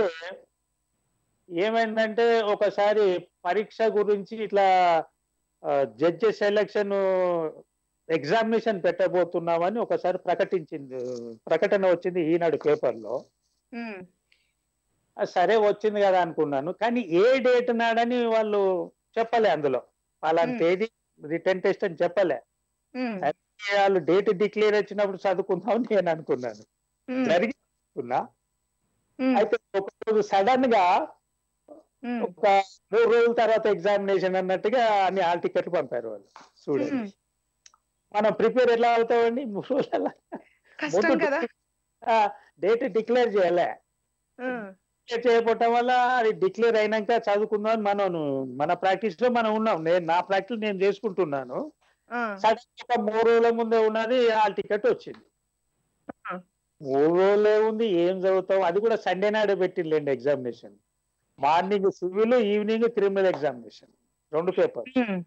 ఏమైందంటే ఒకసారి పరీక్ష గురించి ఇట్లా జడ్జి సెలక్షన్ ఎగ్జామినేషన్ పెట్టబోతున్నామని ఒకసారి ప్రకటించింది ప్రకటన వచ్చింది ఈనాడు పేపర్లో ఉమ్, ఆ సరే వచ్చింది కదా అనుకున్నాను కానీ ఏ డేట్ నాడని వాళ్ళు చెప్పలే అందులో పలానా Hmm. తేదీ రిటర్న్ టెస్ట్ అని చెప్పలే ఉమ్, వాళ్ళు డేట్ డిక్లేర్ వచ్చినప్పుడు చదువుకుందామని నేను అనుకున్నాను ఉమ్, జరిగి అనుకున్నా ఉమ్, అయితే ఒక రోజు సడన్ గా ఉమ్, ఒక మూడు రోజుల తర్వాత ఎగ్జామినేషన్ అన్నట్టుగా అన్ని హాల్ టికెట్లు పంపారు వాళ్ళు చూడండి ఉమ్. మనం ప్రిపేర్ ఎలా అవుతామండి మూడు రోజుల కష్టం కదా డేట్ డిక్లేర్ చేయలే ఉమ్, డిక్లేర్ చేయకపోవటం వల్ల అది డిక్లేర్ అయినాక చదువుకుందాం మనం మన ప్రాక్టీస్ లో మనం ఉన్నాం నేను నా ప్రాక్టీస్ నేను చేసుకుంటున్నాను ఆ, సడన్ ఒక మూడు రోజుల ముందే ఉన్నది హాల్ టికెట్ వచ్చింది ఆ. మూడు రోజులే ఉంది ఏం చదువుతాం అది కూడా సండే నాడే పెట్టిండండి examination morning civil evening criminal examination రెండు పేపర్ ఉమ్,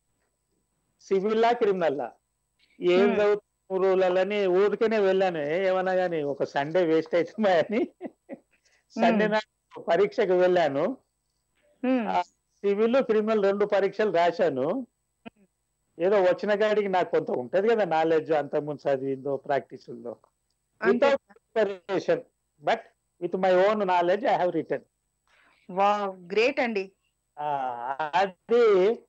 సివిల్ లా క్రిమినల్ లా ఏం Hmm. చదువుతాం మూడు రోజులని ఊరికనే వెళ్ళాను ఏ, ఏమన్నా కానీ ఒక సండే వేస్ట్ అవుతుందా అని సండే నాడు పరీక్షకు వెళ్ళాను ఉమ్, సివిల్ క్రిమినల్ రెండు పరీక్షలు రాశాను ఏదో వచ్చిన కాడికి నాకు కొంత ఉంటది కదా నాలెడ్జ్ అంత ముందు చదివిందో ప్రాక్టీసుల్లో అంతే without preparation but with my own knowledge I have written wow great అండి అది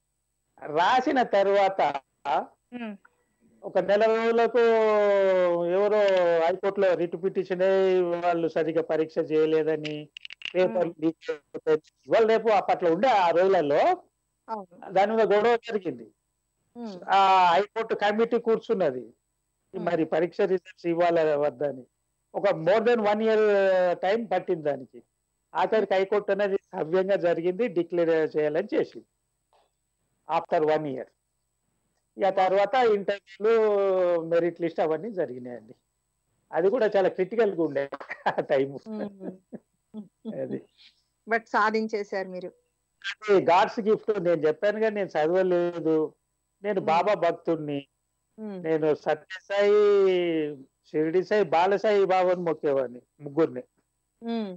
రాసిన తర్వాత ఉమ్, ఒక నెల రోజులకు ఎవరో హైకోర్టులో రిట్ పిటిషన్ వాళ్ళు సరిగ్గా పరీక్ష చేయలేదని పేపర్ లీక్ ఇవాళ రేపు అప్పట్లో ఉండే ఆ రోజులలో అవును దాని మీద గొడవ జరిగింది ఉమ్, ఆ హైకోర్టు కమిటీ కూర్చున్నది మరి పరీక్ష రిజల్ట్స్ ఇవ్వాలా వద్దని ఒక more than one year time పట్టింది దానికి ఆఖరికి హైకోర్టు అనేది సవ్యంగా జరిగింది డిక్లేర్ చేయాలని చేసింది ఆఫ్టర్ వన్ ఇయర్ ఇక తర్వాత ఇంటర్వ్యూలు మెరిట్ లిస్ట్ అవన్నీ జరిగినాయండి అది కూడా చాలా క్రిటికల్ గా ఉండే ఆ టైం అది బట్ సాధించేశారు మీరు గాడ్స్ గిఫ్ట్ నేను చెప్పాను కానీ నేను చదవలేదు నేను బాబా భక్తుడిని ఉమ్, నేను సత్యసాయి షిరిడి సాయి బాలసాయి బాబాని మొక్కేవాడిని ముగ్గురిని ఉమ్,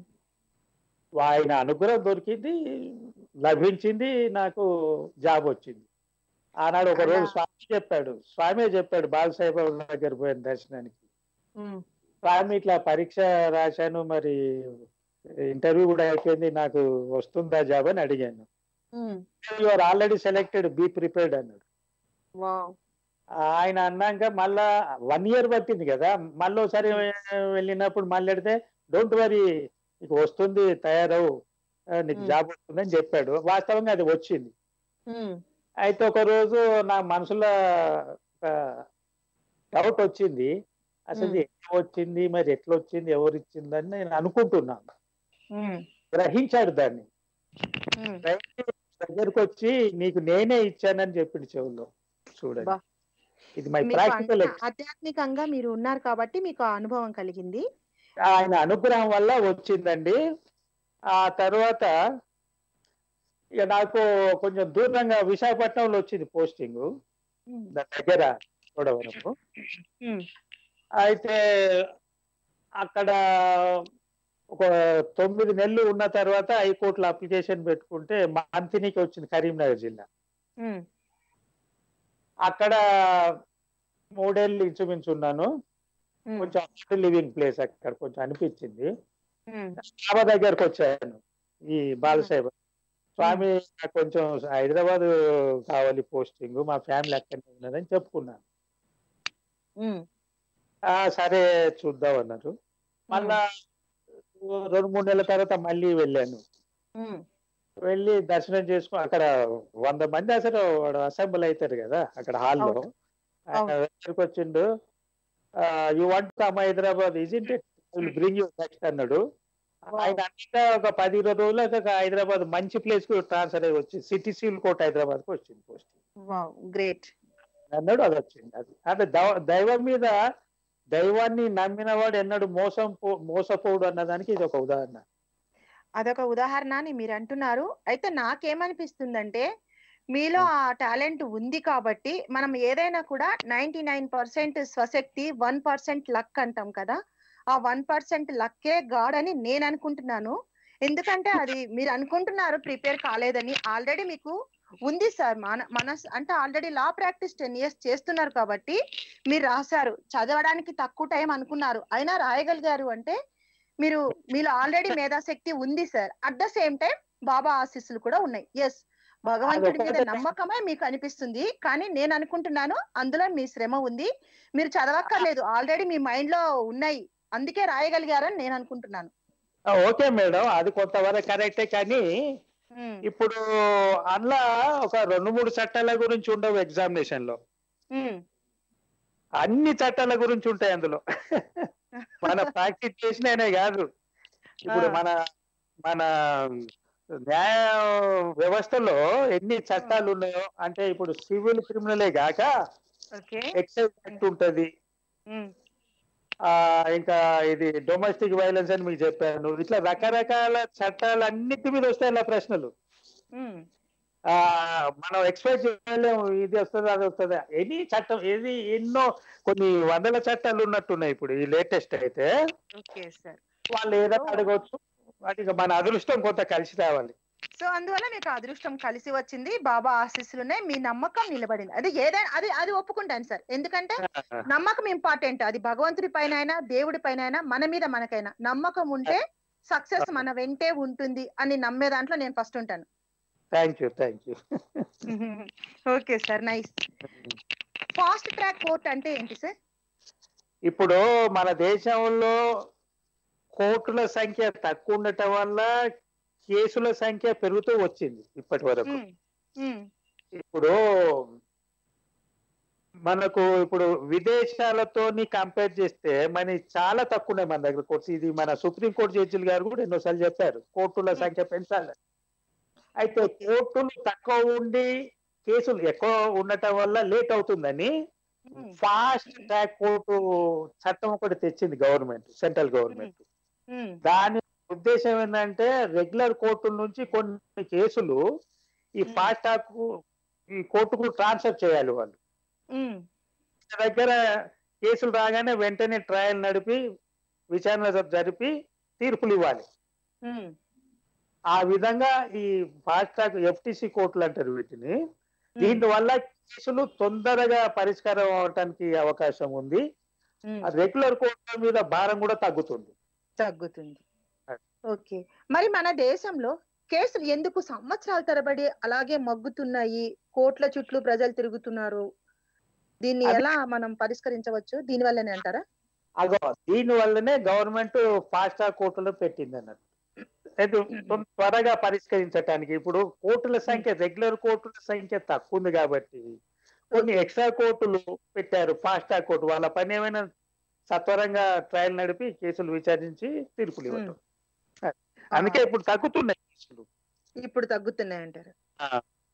ఆయన అనుగ్రహం దొరికింది లభించింది నాకు జాబ్ వచ్చింది ఆనాడు ఒక రోజు అలా. స్వామి చెప్పాడు స్వామి చెప్పాడు బాలసాయి బాబు దగ్గర పోయిన దర్శనానికి ఉమ్, స్వామి ఇట్లా పరీక్ష రాశాను మరి ఇంటర్వ్యూ కూడా అయిపోయింది నాకు వస్తుందా జాబ్ అని అడిగాను ఉమ్, you are already selected be prepared అన్నాడు వావ్ ఆయన అన్నాక మళ్ళా వన్ ఇయర్ పట్టింది కదా మళ్ళీ ఒకసారి వెళ్ళినప్పుడు మళ్ళీ అడితే డోంట్ వరీ నీకు వస్తుంది తయారవు ఆ, నీకు Hmm. జాబ్ వస్తుందని చెప్పాడు వాస్తవంగా అది వచ్చింది ఉమ్, అయితే ఒక రోజు నా మనసులో డౌట్ వచ్చింది అసలు Hmm. ఎట్లా వచ్చింది మరి ఎట్లా వచ్చింది ఎవరు ఇచ్చిందని నేను అనుకుంటున్నాను ఉమ్, గ్రహించాడు దాన్ని ఉమ్. గ్రహించి దగ్గరకు వచ్చి నీకు నేనే ఇచ్చానని చెప్పిండు చెవుల్లో చూడండి బా. ఇది మై మీకు ప్రాక్టికల్ అంత ఆధ్యాత్మికంగా మీరు ఉన్నారు కాబట్టి మీకు ఆ అనుభవం కలిగింది ఆయన అనుగ్రహం వల్ల వచ్చిందండి ఆ తర్వాత ఇక నాకు కొంచెం దూరంగా విశాఖపట్నంలో వచ్చింది పోస్టింగ్ ఉమ్, దాని దగ్గర చూడవరకు ఉమ్, అయితే అక్కడ ఒక తొమ్మిది నెలలు ఉన్న తర్వాత హైకోర్టులో అప్లికేషన్ పెట్టుకుంటే మంతినికి వచ్చింది కరీంనగర్ జిల్లా ఉమ్, అక్కడ మూడేళ్ళు ఇంచుమించు ఉన్నాను ఉమ్, కొంచెం లివింగ్ ప్లేస్ అక్కడ కొంచెం అనిపించింది ఉమ్, బాబా దగ్గరకు వచ్చాను ఈ బాలసాహెబ్ స్వామి నాకు కొంచెం హైదరాబాద్ కావాలి పోస్టింగ్ మా ఫ్యామిలీ అక్కడనే ఉన్నదని చెప్పుకున్నాను ఉమ్, ఆ సరే చూద్దాం అన్నారు మళ్ళా రెండు మూడు నెలల తర్వాత మళ్ళీ వెళ్ళాను ఉమ్, వెళ్ళి దర్శనం చేసుకుని అక్కడ వంద మంది అసలు అసెంబ్లీ అవుతారు కదా అక్కడ హాల్లో అవును. ఆయన దగ్గరికి వచ్చిండు you want come Hyderabad is it will bring you next అన్నాడు ఆయన అన్నాక ఒక పది ఇరవై రోజులకు హైదరాబాద్ మంచి ప్లేస్ కు ట్రాన్స్ఫర్ అయ్యి వచ్చి సిటీ సివిల్ కోర్ట్ హైదరాబాద్ కు వచ్చింది పోస్ట్ వావ్ గ్రేట్ అన్నాడు అది వచ్చింది అది అంటే దైవ- దైవం మీద దైవాన్ని నమ్మిన వాడు ఎన్నడు మోసం పో- మోసపోడు అన్నదానికి ఇది ఒక ఉదాహరణ అదొక ఉదాహరణ అని మీరు అంటున్నారు అయితే నాకేమనిపిస్తుందంటే మీలో ఆ టాలెంట్ ఉంది కాబట్టి మనం ఏదైనా కూడా నైన్టీ నైన్ పర్సెంట్ స్వశక్తి వన్ పర్సెంట్ లక్ అంటాం కదా ఆ వన్ పర్సెంట్ లక్కే గాడ్ అని నేను అనుకుంటున్నాను ఎందుకంటే అది మీరు అనుకుంటున్నారు ప్రిపేర్ కాలేదని ఆల్రెడీ మీకు ఉంది సార్ మన మనస్ అంటే already law practice ten years చేస్తున్నారు కాబట్టి మీరు రాశారు చదవడానికి తక్కువ టైం అనుకున్నారు అయినా రాయగలిగారు అంటే మీరు మీలో ఆల్రెడీ మేధాశక్తి ఉంది sir at the same time Baba ఆశీస్సులు కూడా ఉన్నాయి ఎస్ భగవంతుడి మీద అదొకటే. నమ్మకమే మీకు అనిపిస్తుంది కానీ నేను అనుకుంటున్నాను అందులో మీ శ్రమ ఉంది మీరు చదవక్కర్లేదు ఆల్రెడీ మీ మైండ్ లో ఉన్నాయి అందుకే రాయగలిగారని నేను అనుకుంటున్నాను ఆ, ఓకే మేడం అది కొంతవరకు కరెక్టే కానీ ఉమ్, ఇప్పుడు అందులో ఒక రెండు మూడు చట్టాల గురించి ఉండవు ఎగ్జామినేషన్ లో ఉమ్, అన్ని చట్టాల గురించి ఉంటాయి అందులో మన ప్రాక్టీస్ చేసిననే కాదు ఇప్పుడు ఆ. మన మన న్యాయ వ్యవస్థలో ఎన్ని చట్టాలు ఉన్నాయో అంటే ఇప్పుడు సివిల్ క్రిమినలే కాక ఓకే ఎక్సైజ్ యాక్ట్ ఉంటది ఉమ్, ఆ ఇంకా ఇది డొమెస్టిక్ వైలెన్స్ అని మీకు చెప్పాను ఇట్లా రకరకాల చట్టాలు అన్నిటి మీద వస్తాయి ఇలా ప్రశ్నలు ఉమ్, ఆ మనం ఎక్స్పెక్ట్ చేయలేము ఇది వస్తుంది అది వస్తుంది ఎనీ చట్టం ఏది ఎన్నో కొన్ని వందల చట్టాలు ఉన్నట్టున్నాయి ఇప్పుడు ఈ లేటెస్ట్ అయితే ఓకే సార్ వాళ్ళు ఏదైనా అడగవచ్చు వాటికి మన అదృష్టం కొంత కలిసి రావాలి సో అందువల్ల మీకు అదృష్టం కలిసి వచ్చింది బాబా ఆశీస్సులున్నాయి మీ నమ్మకం నిలబడింది అది ఏదైనా అది అది ఒప్పుకుంటాను సార్ ఎందుకంటే నమ్మకం ఇంపార్టెంట్ అది భగవంతుడి పైన అయినా దేవుడి పైన అయినా మన మీద మనకైనా నమ్మకం ఉంటే సక్సెస్ మన వెంటే ఉంటుంది అని నమ్మే దాంట్లో నేను ఫస్ట్ ఉంటాను thank you thank you okay sir nice fast track court అంటే ఏంటి సార్ ఇప్పుడు మన దేశంలో కోర్టుల సంఖ్య తక్కువ ఉండటం వల్ల కేసుల సంఖ్య పెరుగుతూ వచ్చింది ఇప్పటి వరకు ఇప్పుడు మనకు ఇప్పుడు విదేశాలతోని కంపేర్ చేస్తే మన చాలా తక్కువ ఉన్నాయి మన దగ్గర కోర్ట్స్ ఇది మన సుప్రీం కోర్టు జడ్జిలు గారు కూడా ఎన్నోసార్లు చెప్పారు కోర్టుల సంఖ్య పెంచాలి అయితే కోర్టులు తక్కువ ఉండి కేసులు ఎక్కువ ఉండటం వల్ల లేట్ అవుతుందని ఫాస్ట్ ట్రాక్ కోర్టు చట్టం ఒకటి తెచ్చింది గవర్నమెంట్ సెంట్రల్ గవర్నమెంట్ దాని ఉద్దేశం ఏంటంటే రెగ్యులర్ కోర్టుల నుంచి కొన్ని కేసులు ఈ Hmm. ఫాస్ట్ ట్రాక్ ఈ కోర్టుకు ట్రాన్స్ఫర్ చేయాలి వాళ్ళు మన దగ్గర కేసులు రాగానే వెంటనే ట్రయల్ నడిపి విచారణ జరిపి తీర్పులు ఇవ్వాలి ఆ విధంగా ఈ ఫాస్ట్ ట్రాక్ ఎఫ్టిసి కోర్టులు అంటారు వీటిని దీని వల్ల కేసులు తొందరగా పరిష్కారం అవడానికి అవకాశం ఉంది రెగ్యులర్ కోర్టుల మీద భారం కూడా తగ్గుతుంది తగ్గుతుంది ఓకే మరి మన దేశంలో కేసులు ఎందుకు సంవత్సరాల తరబడి అలాగే మగ్గుతున్నాయి కోట్ల చుట్టూ ప్రజలు తిరుగుతున్నారు దీన్ని అది- ఎలా మనం పరిష్కరించవచ్చు దీని వల్లనే అంటారా అగో దీని వల్లనే గవర్నమెంట్ ఫాస్ట్ ట్రాక్ కోర్టులు పెట్టింది అన్నట్టు అయితే తొం- త్వరగా పరిష్కరించడానికి ఇప్పుడు కోర్టుల సంఖ్య రెగ్యులర్ కోర్టుల సంఖ్య తక్కువ ఉంది కాబట్టి కొన్ని ఎక్స్ట్రా కోర్టులు పెట్టారు ఫాస్ట్ ట్రాక్ కోర్టు వాళ్ళ పని ఏమైనా సత్వరంగా ట్రయల్ నడిపి కేసులు విచారించి తీర్పులు ఇవ్వటం అందుకే ఇప్పుడు తగ్గుతున్నాయి కేసులు ఇప్పుడు తగ్గుతున్నాయి అంటారు ఆ.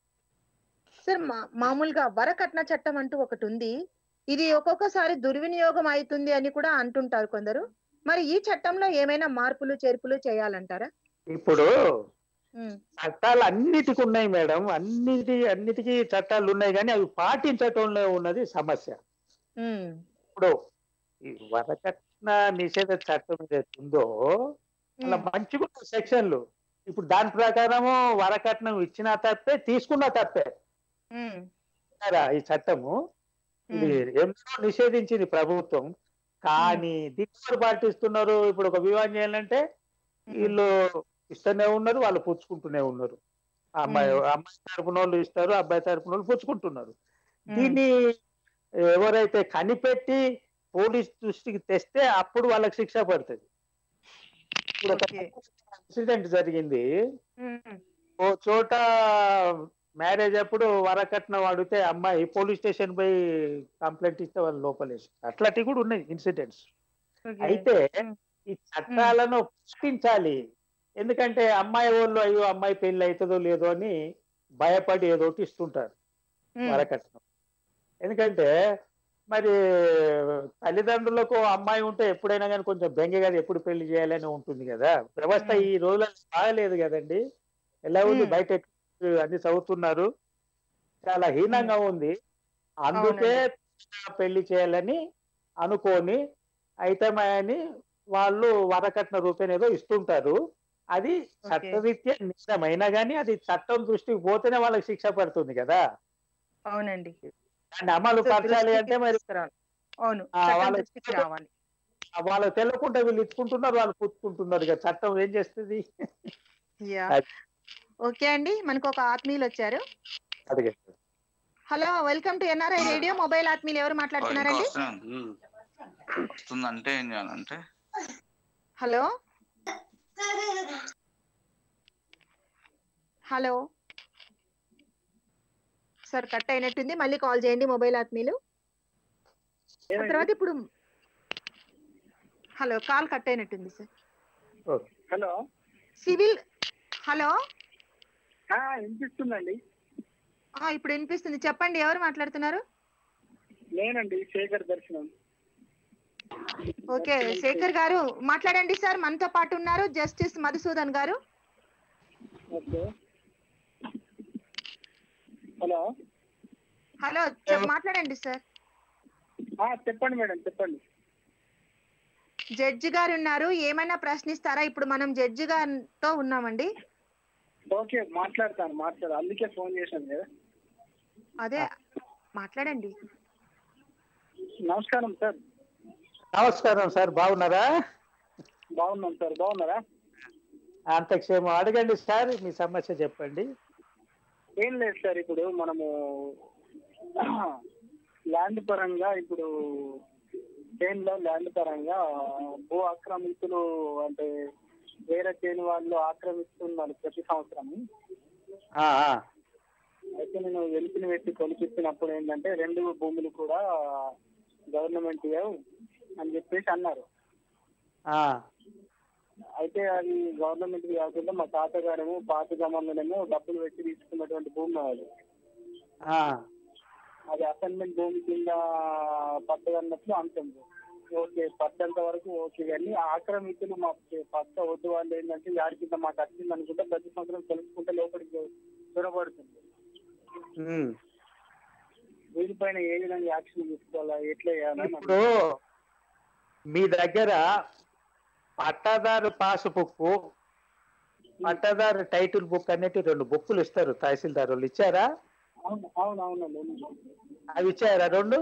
సార్ మా- మామూలుగా వరకట్న చట్టం అంటూ ఒకటి ఉంది ఇది ఒక్కొక్కసారి దుర్వినియోగం అవుతుంది అని కూడా అంటుంటారు కొందరు మరి ఈ చట్టంలో ఏమైనా మార్పులు చేర్పులు చేయాలంటారా ఇప్పుడు ఉమ్, చట్టాలు అన్నిటికి ఉన్నాయి మేడం అన్నిటి అన్నిటికీ చట్టాలు ఉన్నాయి కానీ అవి పాటించటంలో ఉన్నది సమస్య ఉమ్, ఇప్పుడు ఈ వరకట్న నిషేధ చట్టం ఏదైతే ఉందో అలా ఉమ్, మంచిగా ఉన్నాయి సెక్షన్లు ఇప్పుడు దాని ప్రకారము వరకట్నం ఇచ్చినా తప్పే తీసుకున్నా తప్పే ఉమ్, ఉన్నారా ఈ చట్టము ఇది ఎంతో నిషేధించింది ప్రభుత్వం కానీ దీన్ని ఎవరు పాటిస్తున్నారు ఇప్పుడు ఒక వివాహం చేయాలంటే వీళ్ళు ఇస్తూనే ఉన్నారు వాళ్ళు పుచ్చుకుంటూనే ఉన్నారు ఆ అమ్మాయి మ్మ్. అమ్మాయి తరపున వాళ్ళు ఇస్తారు అబ్బాయి తరపున వాళ్ళు పుచ్చుకుంటున్నారు ఉమ్, దీన్ని ఎవరైతే కనిపెట్టి పోలీస్ దృష్టికి తెస్తే అప్పుడు వాళ్ళకి శిక్ష పడుతుంది ఇప్పుడు ఒక ఓకే. ఇన్సిడెంట్ జరిగింది ఉమ్, ఓ చోట మ్యారేజ్ అప్పుడు వరకట్నం అడిగితే అమ్మాయి పోలీస్ స్టేషన్ పోయి కంప్లైంట్ ఇస్తే వాళ్ళు లోపలేసి అట్లాంటివి కూడా ఉన్నాయి ఇన్సిడెంట్స్ ఓకే. అయితే ఉమ్, ఈ చట్టాలను పుష్పించాలి ఎందుకంటే అమ్మాయి వాళ్ళు అయ్యో అమ్మాయి పెళ్లి అవుతుందో లేదో అని భయపడి ఏదో ఒకటి ఇస్తుంటారు ఉమ్, వరకట్నం ఎందుకంటే మరి తల్లిదండ్రులకు అమ్మాయి ఉంటే ఎప్పుడైనా కానీ కొంచెం బెంగ కదా ఎప్పుడు పెళ్లి చేయాలని ఉంటుంది కదా వ్యవస్థ మ్మ్. ఈ రోజుల్లో బాగలేదు కదండి ఎలా ఉంది మ్మ్. బయట అన్ని చదువుతున్నారు చాలా హీనంగా ఉంది అందుకే పెళ్లి చేయాలని అనుకొని అయితమని వాళ్ళు వరకట్న రూపేణ ఏదో ఇస్తుంటారు అది చట్టరీత్యా నిజమైనా కానీ అది చట్టం దృష్టికి పోతేనే వాళ్ళకి శిక్ష పడుతుంది కదా అవునండి దాన్ని అమలు పరచాలి అంటే మరి తీసుకురావాలి. అవును ఆ, చట్టం వాళ్ళ- దృష్టికి రావాలి వాళ్ళు తెలియకుండా వీళ్ళు ఇచ్చుకుంటున్నారు వాళ్ళు పుచ్చుకుంటున్నారు ఇక చట్టం ఏం చేస్తుంది యా అది. ఓకే అండి మనకు ఒక ఆత్మీయులు వచ్చారు అడిగే hello welcome to NRI radio mobile ఆత్మీయులు ఎవరు మాట్లాడుతున్నారండి వస్తుందంటే ఏం చేయాలంటే హలో హలో సార్ కట్ అయినట్టుంది మళ్ళీ కాల్ చేయండి మొబైల్ ఆత్మీయులు ఆ తర్వాత ఇప్పుడు హలో కాల్ కట్ అయినట్టుంది sir okay hello civil hello ఆ, వినిపిస్తుందండి ఆ, ఇప్పుడు వినిపిస్తుంది చెప్పండి ఎవరు మాట్లాడుతున్నారు నేనండి శేఖర్ దర్శనం ఓకే శేఖర్ గారు మాట్లాడండి సార్ మనతో పాటు ఉన్నారు జస్టిస్ మధుసూదన్ గారు ఓకే హలో హలో చెప్- మాట్లాడండి సార్ ఆ, చెప్పండి మేడం చెప్పండి జడ్జి గారు ఉన్నారు ఏమైనా ప్రశ్నిస్తారా ఇప్పుడు మనం జడ్జి గారితో ఉన్నామండి ఓకే మాట్లాడతాను మాట్లాడు అందుకే ఫోన్ చేశాను కదా అదే మాట్లాడండి నమస్కారం సార్ నమస్కారం సార్ బాగున్నారా బాగున్నాం సార్ బాగున్నారా అంత క్షేమం అడగండి సార్ మీ సమస్య చెప్పండి ఏం లేదు సార్ ఇప్పుడు మనము ల్యాండ్ పరంగా ఇప్పుడు లో ల్యాండ్ పరంగా భూ ఆక్రమితులు అంటే వేరే చేయని వాళ్ళు ఆక్రమిస్తున్నారు ప్రతి సంవత్సరం ఆ, ఆ, అయితే నేను వెలిపిని పెట్టి కొలిపిస్తున్నప్పుడు ఏంటంటే రెండు భూములు కూడా గవర్నమెంట్ అని చెప్పేసి అన్నారు ఆ, అయితే అది గవర్నమెంట్ కాకుండా మా తాతగారేమో పాత జమాన్లోనేమో డబ్బులు పెట్టి తీసుకున్నటువంటి భూమి అది ఆ, అది అసైన్మెంట్ భూమి కింద పట్టదన్నట్లు అంటుంది ఓకే పట్టంత వరకు ఓకే కానీ ఆక్రమితులు మాకు పట్ట వద్దు వాళ్ళు ఏంటంటే యాడి కింద మాకు వచ్చింది అనుకుంటే ప్రతి సంవత్సరం తెలుసుకుంటే లోపలికి చొరబడుతుంది ఉమ్. వీటిపైన ఏ విధంగా యాక్షన్ తీసుకోవాలా ఎట్లా చేయాలా అని ఇప్పుడు మీ దగ్గర పట్టాదారు పాస్ బుక్ పట్టాదారు టైటిల్ బుక్ అనేటి రెండు బుక్కులు ఇస్తారు తహసీల్దార్ వాళ్ళు ఇచ్చారా అవును అవును అవునండి అవి ఇచ్చారా రెండు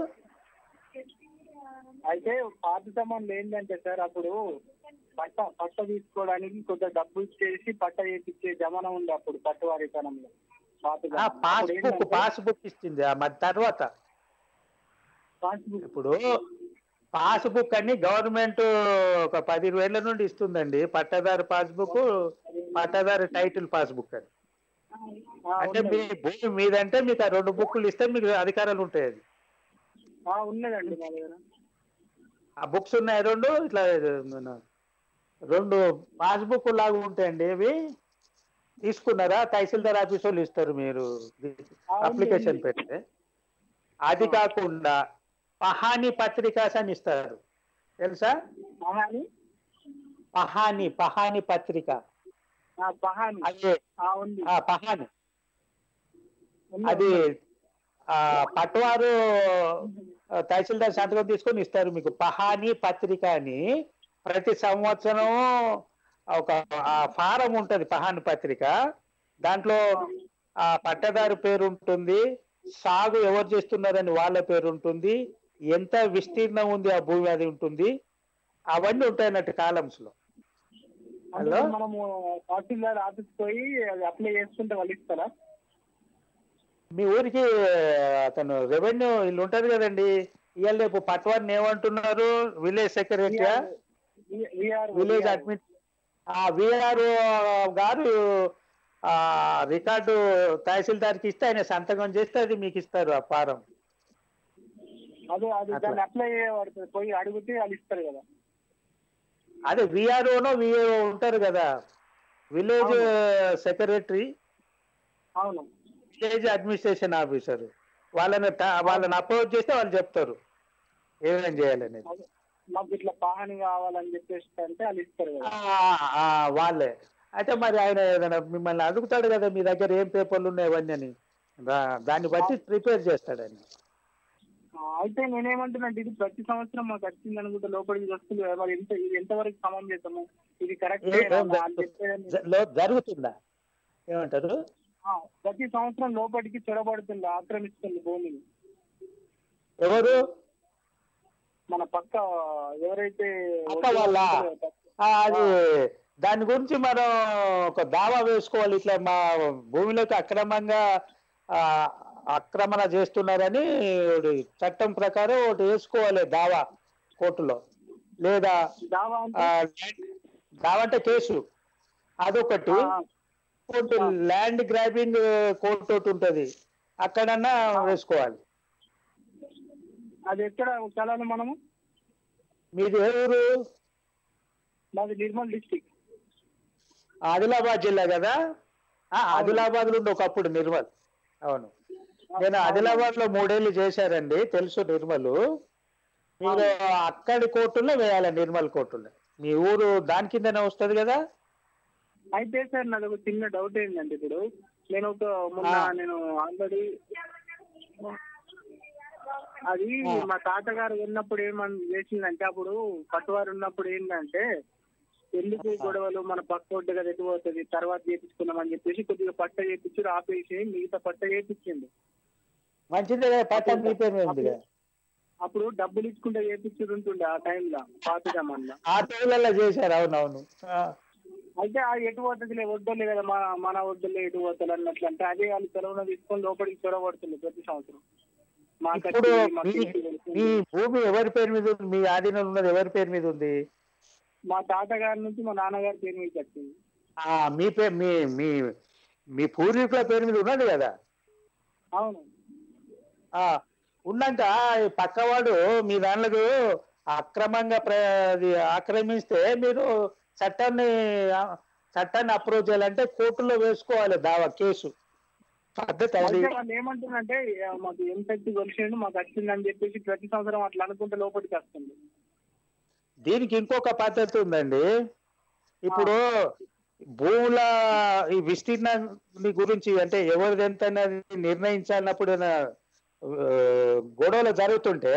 అయితే పాత జమాన్లు ఏంటంటే సార్ అప్పుడు పట్ట పట్ట తీసుకోవడానికి కొంత డబ్బు ఇచ్చేసి పట్ట చేపించే జమానం ఉంది అప్పుడు పట్టువారితనంలో పాత ఆ జమానా. పాస్ అప్పుడు బుక్ ఏంటంటే పాస్ బుక్ ఇచ్చింది ఆ మరి తర్వాత పాస్బుక్ ఇప్పుడు పాస్ బుక్ అని గవర్నమెంట్ ఒక పది వేల నుండి ఇస్తుందండి పట్టాదారు పాస్ బుక్ పట్టాదారు టైటిల్ పాస్ బుక్ అని ఆ, అంటే మీ ఉన్నది. భూమి మీదంటే మీకు ఆ రెండు బుక్కులు ఇస్తే మీకు అధికారాలు ఉంటాయి అది ఆ, ఉన్నదండి మా దగ్గర ఆ బుక్స్ ఉన్నాయి రెండు ఇట్లా మన రెండు పాస్బుక్ లాగా ఉంటాయండి ఇవి తీసుకున్నారా తహసీల్దార్ ఆఫీస్ వాళ్ళు ఇస్తారు మీరు ఉంది, అప్లికేషన్ ఉంది. పెడితే అది కాకుండా పహాని పత్రికాస్ అని ఇస్తారు తెలుసా పహాని పహాని పహాని పత్రిక ఆ, పహాని అది ఆ, ఉంది ఆ పహాని ఉంది, అది ఉంది. ఆ పట్వారు ఆ, తహసీల్దార్ సంతకం తీసుకొని ఇస్తారు మీకు పహాని పత్రిక అని ప్రతి సంవత్సరం ఒక ఆ ఫారం ఉంటది పహాని పత్రిక దాంట్లో ఆ పట్టదారు పేరు ఉంటుంది సాగు ఎవరు చేస్తున్నారని వాళ్ళ పేరు ఉంటుంది ఎంత విస్తీర్ణం ఉంది ఆ భూమి అది ఉంటుంది అవన్నీ ఉంటాయి అన్నట్టు కాలమ్స్ లో అంటే హలో? మనము తహసీల్దార్ ఆఫీస్ పోయి అది అప్లై చేసుకుంటే వాళ్ళు ఇస్తారా మీ ఊరికి అతను రెవెన్యూ ఇల్లు ఉంటారు కదండి ఇవాళ రేపు పట్వారిని ఏమంటున్నారు విలేజ్ సెక్రటరీయా విఆర్ విలేజ్ అడ్మిట్ ఆ విఆర్ గారు ఆ రికార్డు తహసీల్దార్కి ఇస్తే ఆయన సంతకం చేస్తే అది మీకు ఇస్తారు ఆ ఫారం అదే అది అట్లా. దాన్ని అప్లై చేయబడుతుంది పోయి అడిగితే వాళ్ళు ఇస్తారు కదా అదే విఆర్ఓనో విఏఓ ఉంటారు కదా విలేజ్ సెక్రటరీ అవును విలేజ్ అడ్మినిస్ట్రేషన్ ఆఫీసర్ వాళ్ళని ట- వాళ్ళని అప్రోచ్ చేస్తే వాళ్ళు చెప్తారు ఏమేమి చేయాలనేది మాకు- మాకు ఇట్లా పాహని కావాలని చెప్పేసి అంటే వాళ్ళు ఇస్తారు కదా ఆ, ఆ, వాళ్ళే అయితే మరి ఆయన ఏదైనా మిమ్మల్ని అడుగుతాడు కదా మీ దగ్గర ఏం పేపర్లు ఉన్నాయి అవన్నీ అని దా- దాన్ని బట్టి ప్రిపేర్ చేస్తాడు ఆయన ఆ, అయితే నేనేమంటున్నా ఇది ప్రతి సంవత్సరం మాకు వచ్చింది అనుకుంటే లోపలికి వస్తుంది కదా మరి ఎంత ఇది ఎంతవరకు సమంజసము ఇది కరెక్ట్ ఏ- ఏం జ- లో- జరుగుతుందా ఏమంటారు ప్రతి సంవత్సరం లోపలికి చొరబడుతుంది ఆక్రమిస్తుంది భూమిని ఎవరు మన పక్క ఎవరైతే పక్క వాళ్ళ? ఆ, అది దాని గురించి మనం ఒక దావా వేసుకోవాలి ఇట్లా మా భూమిలోకి అక్రమంగా ఆ, ఆక్రమణ చేస్తున్నారని ఒకటి చట్టం ప్రకారం ఒకటి వేసుకోవాలి దావా కోర్టులో లేదా దావా ఆ, అంటే దావా అంటే కేసు అదొకటి ఆ, కోర్టు ల్యాండ్ గ్రాబింగ్ కోర్టు ఒకటి ఉంటది అక్కడన్నా వేసుకోవాలి అది ఎక్కడ చలాలి మనము మీది ఏ ఊరు మాది నిర్మల్ డిస్టిక్ ఆదిలాబాద్ జిల్లా కదా ఆ, ఆదిలాబాద్ లో ఉండే ఒకప్పుడు నిర్మల్ అవును నేను ఆదిలాబాద్ లో మూడేళ్లు చేశారండి తెలుసు నిర్మల్ మీరు అక్కడి కోర్టులో వేయాలి నిర్మల్ కోర్టులో మీ ఊరు దాని కిందనే వస్తది కదా అయితే సార్ నాది ఒక చిన్న డౌట్ ఏంటంటే ఇప్పుడు నేను ఒక మొన్న ఆ. నేను ఆల్రెడీ అది ఆ. మా తాతగారు ఉన్నప్పుడు ఏమని చేసిందంటే అప్పుడు పట్టువారు ఉన్నప్పుడు ఏంటంటే ఎందుకు గొడవలు మన పక్క ఒడ్డు కదా ఎటు పోతుంది తర్వాత చేపించుకున్నాం అని చెప్పేసి కొద్దిగా పట్ట చేపించి ఆపేసి మిగతా పట్ట చేపించిండు మంచిదే కదా పట్టం మీ పేరు మీద ఉంది కదా అప్పుడు డబ్బులు ఇచ్చుకుంటే చేపించుడు ఉంటుండే ఆ టైంలో పాత జమాన్లో ఆ టైంలలో చేశారు అవునవును ఆ, అయితే ఆ ఎటు పోతుంది ఒడ్డోలే కదా మన మన ఒడ్డులే ఎటు పోతుంది అన్నట్లు అంటే అదే వాళ్ళు సెలవున తీసుకొని లోపలికి చొరబడుతుంది ప్రతి సంవత్సరం మాకు ఇప్పుడు వచ్చింది, మాకు మీ ఇంటికి వెళ్తుంది. మీ భూమి ఎవరి పేరు మీద ఉంది మీ ఆధీనంలో ఉన్నది ఎవరి పేరు మీద ఉంది మా తాతగారి నుంచి మా నాన్నగారి పేరు మీద వచ్చింది ఆ మీ పేరు మీ మీ మీ పూర్వీకుల పేరు మీద ఉన్నది కదా అవును ఆ ఉన్నాక ఈ పక్కవాడు మీ దాంట్లో అక్రమంగా ప్ర అది ఆక్రమిస్తే మీరు చట్టాన్ని ఆ, చట్టాన్ని అప్రోచ్ చేయాలంటే కోర్టులో వేసుకోవాలి దావా కేసు పద్ధతి అది అయితే వాళ్ళు ఏమంటున్నారంటే "ఆ, మాకు ఏం శక్తి కొలిసిండు మాకు వచ్చిందని చెప్పేసి ప్రతి సంవత్సరం అట్లా అనుకుంటే లోపలికి వస్తుంది దీనికి ఇంకొక పద్ధతి ఉందండి ఇప్పుడు భూముల ఈ విస్తీర్ణాన్ని గురించి అంటే ఎవరిది ఎంత అనేది నిర్ణయించాలన్నప్పుడు ఏదైనా, ఆ, గొడవలు జరుగుతుంటే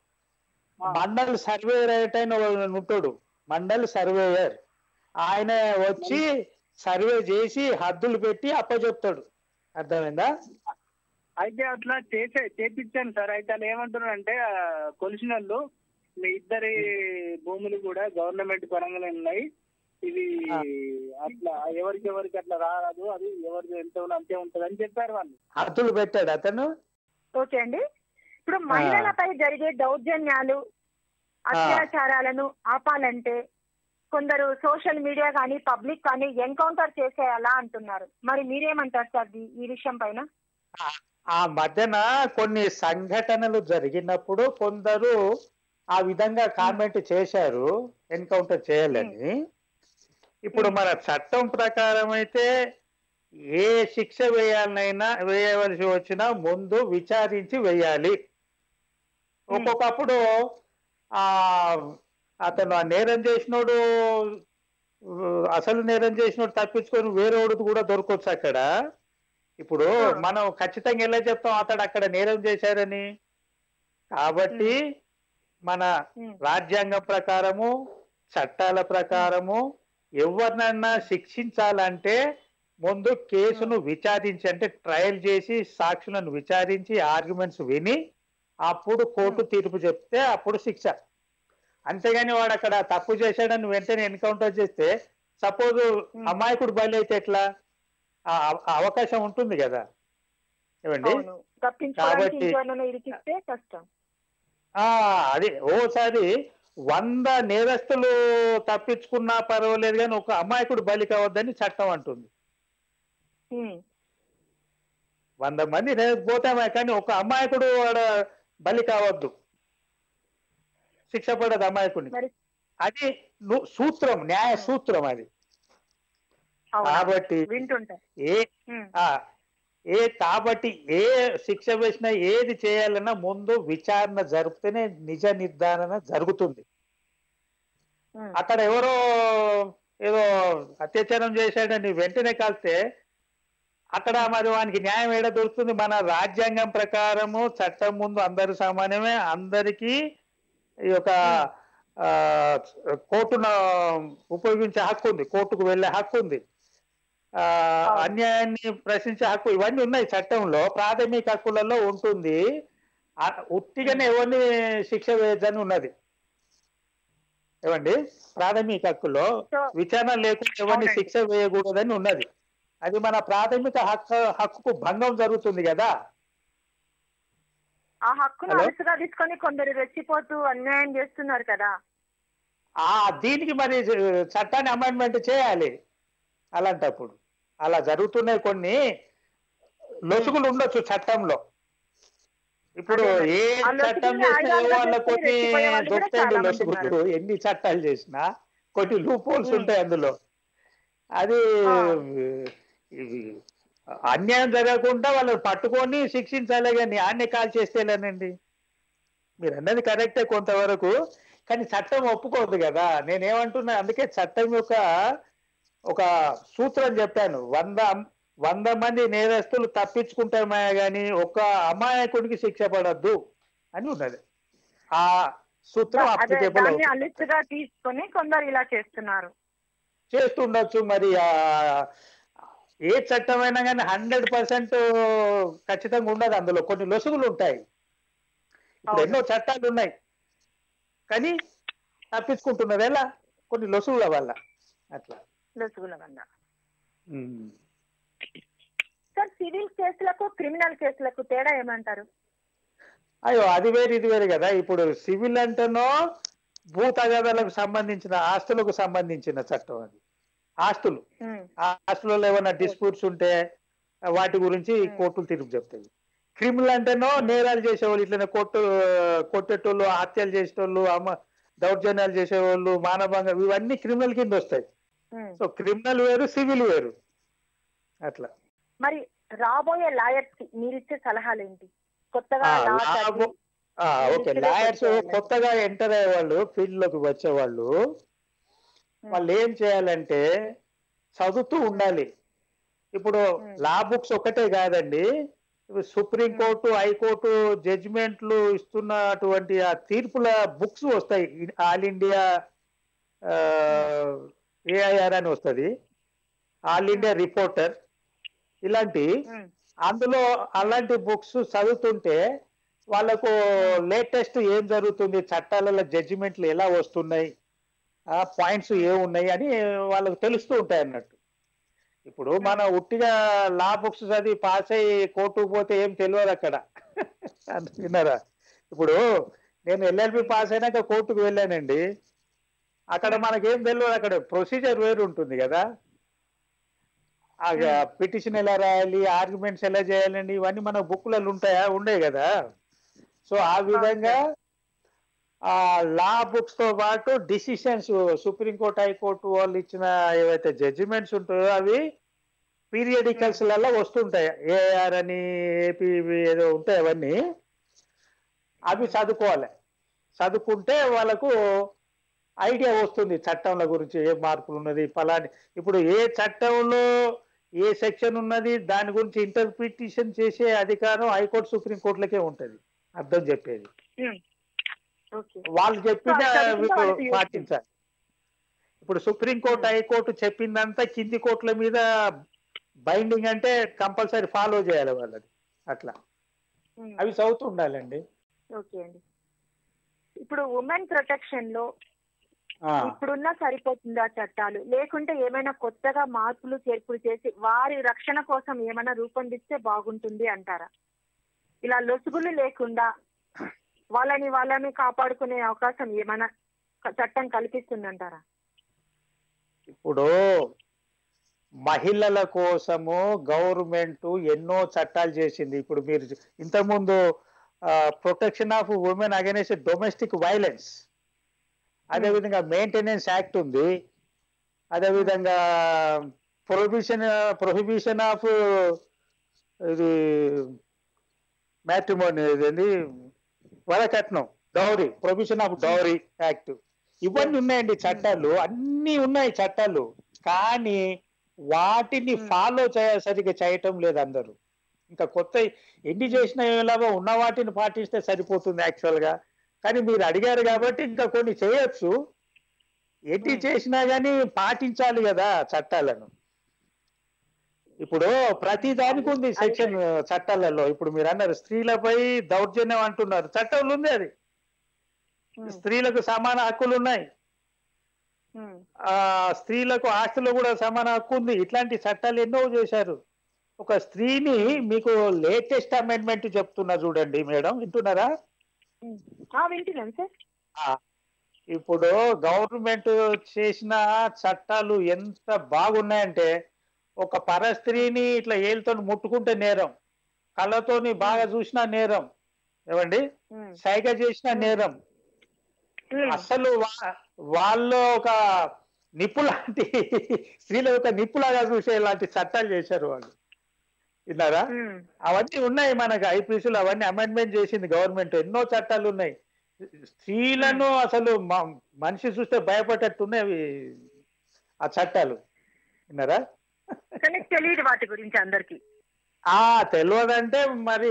ఆ. మండల్ సర్వేయర్ అయిన ఉంటాడు మండల్ సర్వేయర్ ఆయన వచ్చి సర్వే చేసి హద్దులు పెట్టి అప్పచెప్తాడు అర్థమైందా అయితే అట్లా చేసే చేపించాను సార్ అయితే వాళ్ళు ఏమంటున్నారంటే ఆ, కొలిసిన వాళ్ళు మీ ఇద్దరి భూములు కూడా గవర్నమెంట్ పరంగానే ఉన్నాయి ఇది ఆ. అట్లా ఎవరికి ఎవరికి అట్లా రాదు అది ఎవరికి ఎంత ఉన్నా అంతే ఉంటది అని చెప్పారు వాళ్ళు హద్దులు పెట్టాడు అతను ఓకే అండి ఇప్పుడు మహిళలపై జరిగే దౌర్జన్యాలు అత్యాచారాలను ఆపాలంటే కొందరు సోషల్ మీడియా కానీ పబ్లిక్ కానీ ఎన్కౌంటర్ చేసేయాలా అంటున్నారు మరి మీరేమంటారు సార్ ఈ- ఈ విషయం పైన ఆ మధ్యన కొన్ని సంఘటనలు జరిగినప్పుడు కొందరు ఆ విధంగా కామెంట్ చేశారు ఎన్కౌంటర్ చేయాలని ఇప్పుడు మన చట్టం ప్రకారం అయితే ఏ శిక్ష వేయాలనైనా వేయవలసి వచ్చినా ముందు విచారించి వేయాలి ఒక్కొక్కప్పుడు ఆ అతను ఆ నేరం చేసినోడు ఉ, అసలు నేరం చేసినోడు తప్పించుకొని వేరేవాడు కూడా దొరకొచ్చు అక్కడ ఇప్పుడు మనం ఖచ్చితంగా ఎలా చెప్తాం అతడు అక్కడ నేరం చేశారని కాబట్టి మన ఉమ్. రాజ్యాంగం ప్రకారము చట్టాల ప్రకారము ఎవరినన్నా శిక్షించాలంటే ముందు కేసును విచారించి అంటే ట్రయల్ చేసి సాక్షులను విచారించి ఆర్గ్యుమెంట్స్ విని అప్పుడు కోర్టు తీర్పు చెప్తే అప్పుడు శిక్ష అంతేగాని వాడు అక్కడ తప్పు చేశాడని వెంటనే ఎన్కౌంటర్ చేస్తే సపోజ్ అమాయకుడు బలి అయితే ఎట్లా ఆ అవ- అవకాశం ఉంటుంది కదా ఏమండి అవును తప్పించుకోవడానికి కాబట్టి- ఇంకెవరినైనా ఇరికిస్తే కష్టం ఆ అది ఓసారి వంద నేరస్తులు తప్పించుకున్నా పర్వాలేదు కానీ ఒక అమాయకుడు బలి కావద్దని చట్టం అంటుంది ఉమ్. వంద మంది నేరస్తు పోతామే కానీ ఒక అమాయకుడు వాడ బలి కావద్దు శిక్ష పడదు అమాయకుడిని మరి అది ను- సూత్రం న్యాయ సూత్రం అది అవునా? కాబట్టి వింటుంటా ఏ ఉమ్. ఆ ఏ కాబట్టి ఏ శిక్ష వేసినా ఏది చేయాలన్నా ముందు విచారణ జరిపితేనే నిజ నిర్ధారణ జరుగుతుంది ఉమ్, అక్కడ ఎవరో ఏదో అత్యాచారం చేశాడని వెంటనే కలిస్తే అక్కడ మరి వానికి న్యాయం ఏడ దొరుకుతుంది మన రాజ్యాంగం ప్రకారము చట్టం ముందు అందరు సమానమే అందరికీ ఈ యొక్క ఆ, కోర్టును ఉపయోగించే హక్కు ఉంది కోర్టుకు వెళ్ళే హక్కు ఉంది ఆ, అన్యాయాన్ని ప్రశ్నించే హక్కు ఇవన్నీ ఉన్నాయి చట్టంలో ప్రాథమిక హక్కులలో ఉంటుంది ఆ, ఉట్టిగానే ఎవరిని శిక్ష వేయద్దని ఉన్నది ఏమండి ప్రాథమిక హక్కులో సో విచారణ లేకుండా ఎవరిని అవునండి. శిక్ష వేయకూడదని ఉన్నది అది మన ప్రాథమిక హక్కు హక్కుకు భంగం జరుగుతుంది కదా ఆ హక్కును హలో? అలుసుగా తీసుకొని కొందరు రెచ్చిపోతూ అన్యాయం చేస్తున్నారు కదా ఆ దీనికి మరి చట్టాన్ని అమెండ్మెంట్ చేయాలి అలాంటప్పుడు అలా జరుగుతున్నాయి కొన్ని లొసుగులు ఉండొచ్చు చట్టంలో ఇప్పుడు అదే ఏ ఆ లొసుగుల్ని చట్టం చేసినా ఆయుధాలుగా వాళ్ళ చేసుకొని కొన్ని రెచ్చిపోయే వాళ్ళు కూడా దొరుకుతాయి చాలా మంది లొసుగులు ఉన్నారు. ఎన్ని చట్టాలు చేసినా కొన్ని లూప్ హోల్స్ ఉమ్. ఉంటాయి అందులో అది ఆ. ఇవి అన్యాయం జరగకుండా వాళ్ళని పట్టుకొని శిక్షించాలి కానీ అన్ని కాల్ చేస్తేలేనండి మీరు అన్నది కరెక్టే కొంతవరకు కానీ చట్టం ఒప్పుకోదు కదా నేనేమంటున్నా అందుకే చట్టం యొక్క ఒక సూత్రం చెప్పాను వంద వంద మంది నేరస్తులు తప్పించుకుంటామే గాని ఒక్క అమాయకుడికి శిక్ష పడద్దు అని ఉన్నది ఆ సూత్రం అదే అప్లికేబుల్ దాన్ని అలుసుగా తీసుకొని కొందరు ఇలా చేస్తున్నారు చేస్తుండొచ్చు మరి ఆ ఏ చట్టమైనా కానీ హండ్రెడ్ పర్సెంట్ ఖచ్చితంగా ఉండదు అందులో కొన్ని లొసుగులు ఉంటాయి ఇప్పుడు అవును. ఎన్నో చట్టాలు ఉన్నాయి కానీ తప్పించుకుంటున్నారు ఎలా కొన్ని లొసుగుల వల్ల అట్లా లొసుగుల వల్ల ఉమ్. సార్ సివిల్ కేసులకు క్రిమినల్ కేసులకు తేడా ఏమంటారు అయ్యో అది వేరు ఇది వేరు కదా ఇప్పుడు సివిల్ అంటేనో భూ తగాదాలకు సంబంధించిన ఆస్తులకు సంబంధించిన చట్టం అది ఆస్తులు ఉమ్, ఆ ఆస్తులలో ఏమైనా డిస్ప్యూట్స్ ఉంటే వాటి గురించి Hmm. కోర్టులు తీర్పు చెప్తాయి క్రిమినల్ అంటేనో నేరాలు చేసేవాళ్ళు ఇట్లనే కొట్టు కొట్టేటోళ్ళు హత్యలు చేసేటోళ్ళు అమ్మ దౌర్జన్యాలు చేసేవాళ్ళు మానభంగం ఇవన్నీ క్రిమినల్ కింద వస్తాయి ఉమ్. సో క్రిమినల్ వేరు సివిల్ వేరు అట్లా మరి రాబోయే లాయర్స్ కి మీరిచ్చే సలహాలు ఏంటి కొత్తగా ఆ, law లాభం- చదివి ఆ, ఓకే Field లోకి లాయర్స్ వచ్చేవాళ్ళు. కొత్తగా ఎంటర్ అయ్యే వాళ్ళు ఫీల్డ్ లోకి వచ్చేవాళ్ళు వాళ్ళు ఏం చేయాలంటే చదువుతూ ఉండాలి ఇప్పుడు Hmm. లా బుక్స్ ఒకటే కాదండి ఇప్పుడు సుప్రీం Hmm. కోర్టు హైకోర్టు జడ్జిమెంట్లు ఇస్తున్నటువంటి ఆ తీర్పుల బుక్స్ వస్తాయి ఆల్ ఇండియా ఏఐఆర్ అని వస్తుంది ఆల్ ఇండియా రిపోర్టర్ ఇలాంటి ఉమ్, అందులో అలాంటి బుక్స్ చదువుతుంటే వాళ్ళకు లేటెస్ట్ ఏం జరుగుతుంది చట్టాలలో జడ్జిమెంట్లు ఎలా వస్తున్నాయి ఆ పాయింట్స్ ఏమున్నాయి అని వాళ్ళకు తెలుస్తూ ఉంటాయి అన్నట్టు ఇప్పుడు మన ఉట్టిగా లా బుక్స్ చదివి పాస్ అయ్యి కోర్టుకు పోతే ఏం తెలియదు అక్కడ అంత విన్నారా ఇప్పుడు నేను ఎల్ఎల్బి పాస్ అయినాక కోర్టుకు వెళ్ళానండి అక్కడ మనకేం తెలియదు అక్కడ ప్రొసీజర్ వేరు ఉంటుంది కదా ఆ పిటిషన్ ఎలా రాయాలి ఆర్గ్యుమెంట్స్ ఎలా చేయాలండి ఇవన్నీ మన బుక్లలో ఉంటాయా ఉండే కదా సో ఆ విధంగా ఆ లా బుక్స్ తో పాటు డిసిషన్స్ సుప్రీంకోర్టు హైకోర్టు వాళ్ళు ఇచ్చిన ఏవైతే జడ్జిమెంట్స్ ఉంటాయో అవి పీరియడికల్స్ లలో వస్తుంటాయి ఏఆర్ అని ఏపీ ఏదో ఉంటాయి అవన్నీ అవి చదువుకోవాలి చదువుకుంటే వాళ్ళకు ఐడియా వస్తుంది చట్టంల గురించి ఏ మార్పులు ఉన్నది ఫలాని ఇప్పుడు ఏ చట్టంలో ఏ సెక్షన్ ఉన్నది దాని గురించి ఇంటర్ప్రిటేషన్ చేసే అధికారం హైకోర్టు సుప్రీంకోర్టులకే ఉంటది అర్థం చెప్పేది ఉమ్. ఓకే వాళ్ళు చెప్పిన సో అది చదువుకుంటే వీళ్ళు వాళ్ళకి use పాటించాలి ఇప్పుడు సుప్రీంకోర్టు హైకోర్టు చెప్పిందంతా కింది కోర్టుల మీద బైండింగ్ అంటే కంపల్సరీ ఫాలో చేయాలి వాళ్ళది అట్లా ఉమ్. అవి చదువుతూ ఉండాలండి ఓకే అండి ఇప్పుడు ఉమెన్ ప్రొటెక్షన్ లో ఆ, ఇప్పుడున్న సరిపోతుందా చట్టాలు లేకుంటే ఏమైనా కొత్తగా మార్పులు చేర్పులు చేసి వారి రక్షణ కోసం ఏమైనా రూపొందిస్తే బాగుంటుంది అంటారా ఇలా లొసుగులు లేకుండా వాళ్ళని వాళ్ళని కాపాడుకునే అవకాశం ఏమైనా క- చట్టం కల్పిస్తుందంటారా ఇప్పుడు మహిళల కోసము గవర్నమెంట్ ఎన్నో చట్టాలు చేసింది ఇప్పుడు మీరు ఇంతకుముందు protection of women against domestic violence అదేవిధంగా మెయింటెనెన్స్ యాక్ట్ ఉంది అదేవిధంగా ప్రొహిబిషన్ ప్రొహిబిషన్ ఆఫ్ ఇది మ్యాట్రిమోని ఇదేంటి వరకట్నం dowry provision of dowry act ఇవన్నీ ఉన్నాయండి చట్టాలు అన్ని ఉన్నాయి చట్టాలు కానీ వాటిని Hmm. ఫాలో చేయ సరిగ్గా చేయటం లేదు అందరూ ఇంకా కొత్త ఎన్ని చేసినా ఎలాగో ఉన్న వాటిని పాటిస్తే సరిపోతుంది యాక్చువల్ గా కానీ మీరు అడిగారు కాబట్టి ఇంకా కొన్ని చేయొచ్చు ఎన్ని Hmm. చేసినా గానీ పాటించాలి కదా చట్టాలను ఇప్పుడు ప్రతి దానికి ఉంది సెక్షన్ చట్టాలలో ఇప్పుడు మీరు అన్నారు స్త్రీలపై దౌర్జన్యం అంటున్నారు చట్టంలో ఉంది అది ఉమ్, స్త్రీలకు సమాన హక్కులు ఉన్నాయి ఉమ్, ఆ స్త్రీలకు ఆస్తిలో కూడా సమాన హక్కు ఉంది ఇట్లాంటి చట్టాలు ఎన్నో చేశారు ఒక స్త్రీని మీకు లేటెస్ట్ అమెండ్మెంట్ చెప్తున్నా చూడండి మేడం వింటున్నారా ఉమ్. ఆ, వింటున్నాను సార్ ఆ, ఇప్పుడు గవర్నమెంట్ చేసిన చట్టాలు ఎంత బాగున్నాయంటే ఒక పర స్త్రీని ఇట్లా ఏళ్ళతో ముట్టుకుంటే నేరం కళ్ళతోని బాగా చూసినా నేరం ఏమండి ఉమ్, సైగ చేసిన నేరం ఉమ్, అసలు వా- వాళ్ళు ఒక నిప్పులాంటి స్త్రీల ఒక నిప్పులాగా చూసే ఇలాంటి చట్టాలు చేశారు వాళ్ళు విన్నారా ఉమ్, అవన్నీ ఉన్నాయి మనకు ఐపీసీలు అవన్నీ అమెండ్మెంట్ చేసింది గవర్నమెంట్ ఎన్నో చట్టాలు ఉన్నాయి స్త్రీలను అసలు మ- మనిషి చూస్తే భయపడేటట్టు ఉన్నాయి అవి ఆ చట్టాలు విన్నారా కానీ తెలియదు వాటి గురించి అందరికి ఆ తెలియదంటే మరి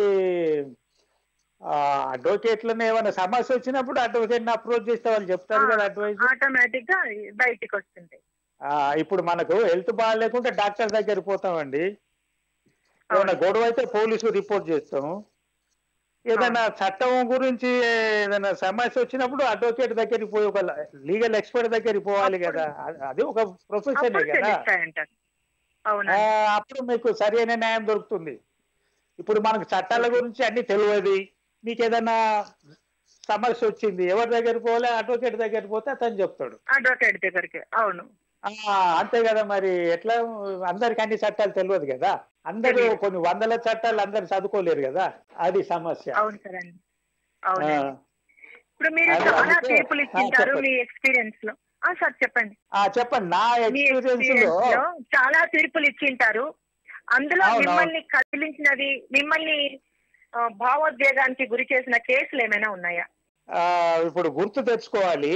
అడ్వకేట్లను ఏమైనా సమస్య వచ్చినప్పుడు అడ్వకేట్ అప్రోచ్ చేస్తే వాళ్ళు చెప్తారు కదా అడ్వైజ్ ఆటోమేటిక్ గా బయటికి వస్తుంటాయి ఇప్పుడు మనకు హెల్త్ బాగాలేకుంటే డాక్టర్ దగ్గర పోతామండి ఏమైనా గొడవ అయితే పోలీసు రిపోర్ట్ చేస్తాము ఏదైనా చట్టం గురించి ఏదైనా సమస్య వచ్చినప్పుడు అడ్వకేట్ దగ్గరికి పోయి ఒక లీగల్ ఎక్స్పర్ట్ దగ్గరికి పోవాలి కదా అ- అది ఒక ప్రొఫెషనే అప్పుడు కదా తెలుస్తాయంటారు అవునా ఆ, అప్పుడు మీకు సరైన న్యాయం దొరుకుతుంది ఇప్పుడు మనకు చట్టాల గురించి అన్ని తెలియదు మీకు ఏదైనా సమస్య వచ్చింది ఎవరి దగ్గర పోలే అడ్వకేట్ దగ్గరికి పోతే అతను చెప్తాడు అడ్వకేట్ దగ్గరికి అవును ఆ, అంతే కదా మరి ఎట్లా అందరికి అన్ని చట్టాలు తెలియదు కదా అందరూ తెలియదు. కొన్ని వందల చట్టాలు అందరు చదువుకోలేరు కదా అది సమస్య అవును సార్ అండి ఆ, అవునండి ఇప్పుడు మీరు అది చాలా అందుకే- తీర్పులు ఆ, ఇచ్చింటారు చెప్పండి. మీ ఎక్స్పీరియన్స్ లో ఆ సార్ చెప్పండి ఆ, చెప్పండి నా మీ ఎక్స్పీరియన్స్ లో ఎక్స్పీరియన్స్ లో చాలా తీర్పులు ఇచ్చింటారు అందులో అవును, మిమ్మల్ని కదిలించినవి మిమ్మల్ని ఆ, భావోద్వేగానికి గురి చేసిన కేసులు ఏమైనా ఉన్నాయా ఆ, ఇప్పుడు గుర్తు తెచ్చుకోవాలి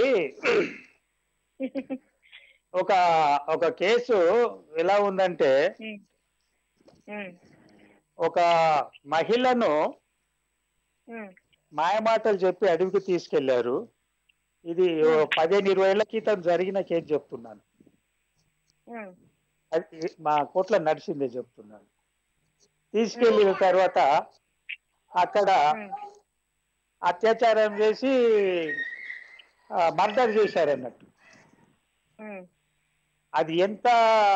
ఒక ఒక కేసు ఎలా ఉందంటే ఉమ్. ఉమ్. ఒక మహిళను ఉమ్. మాయమాటలు చెప్పి అడవికి తీసుకెళ్లారు ఇది ఓ పదిహేను ఇరవై ఏళ్ల క్రితం జరిగిన కేసు చెప్తున్నాను ఉమ్. అది మా కోట్ల నడిచిందే చెప్తున్నాను తీసుకెళ్ళిన తర్వాత అక్కడ ఉమ్. అత్యాచారం చేసి మర్డర్ చేశారు అన్నట్టు ఉమ్. అది ఎంత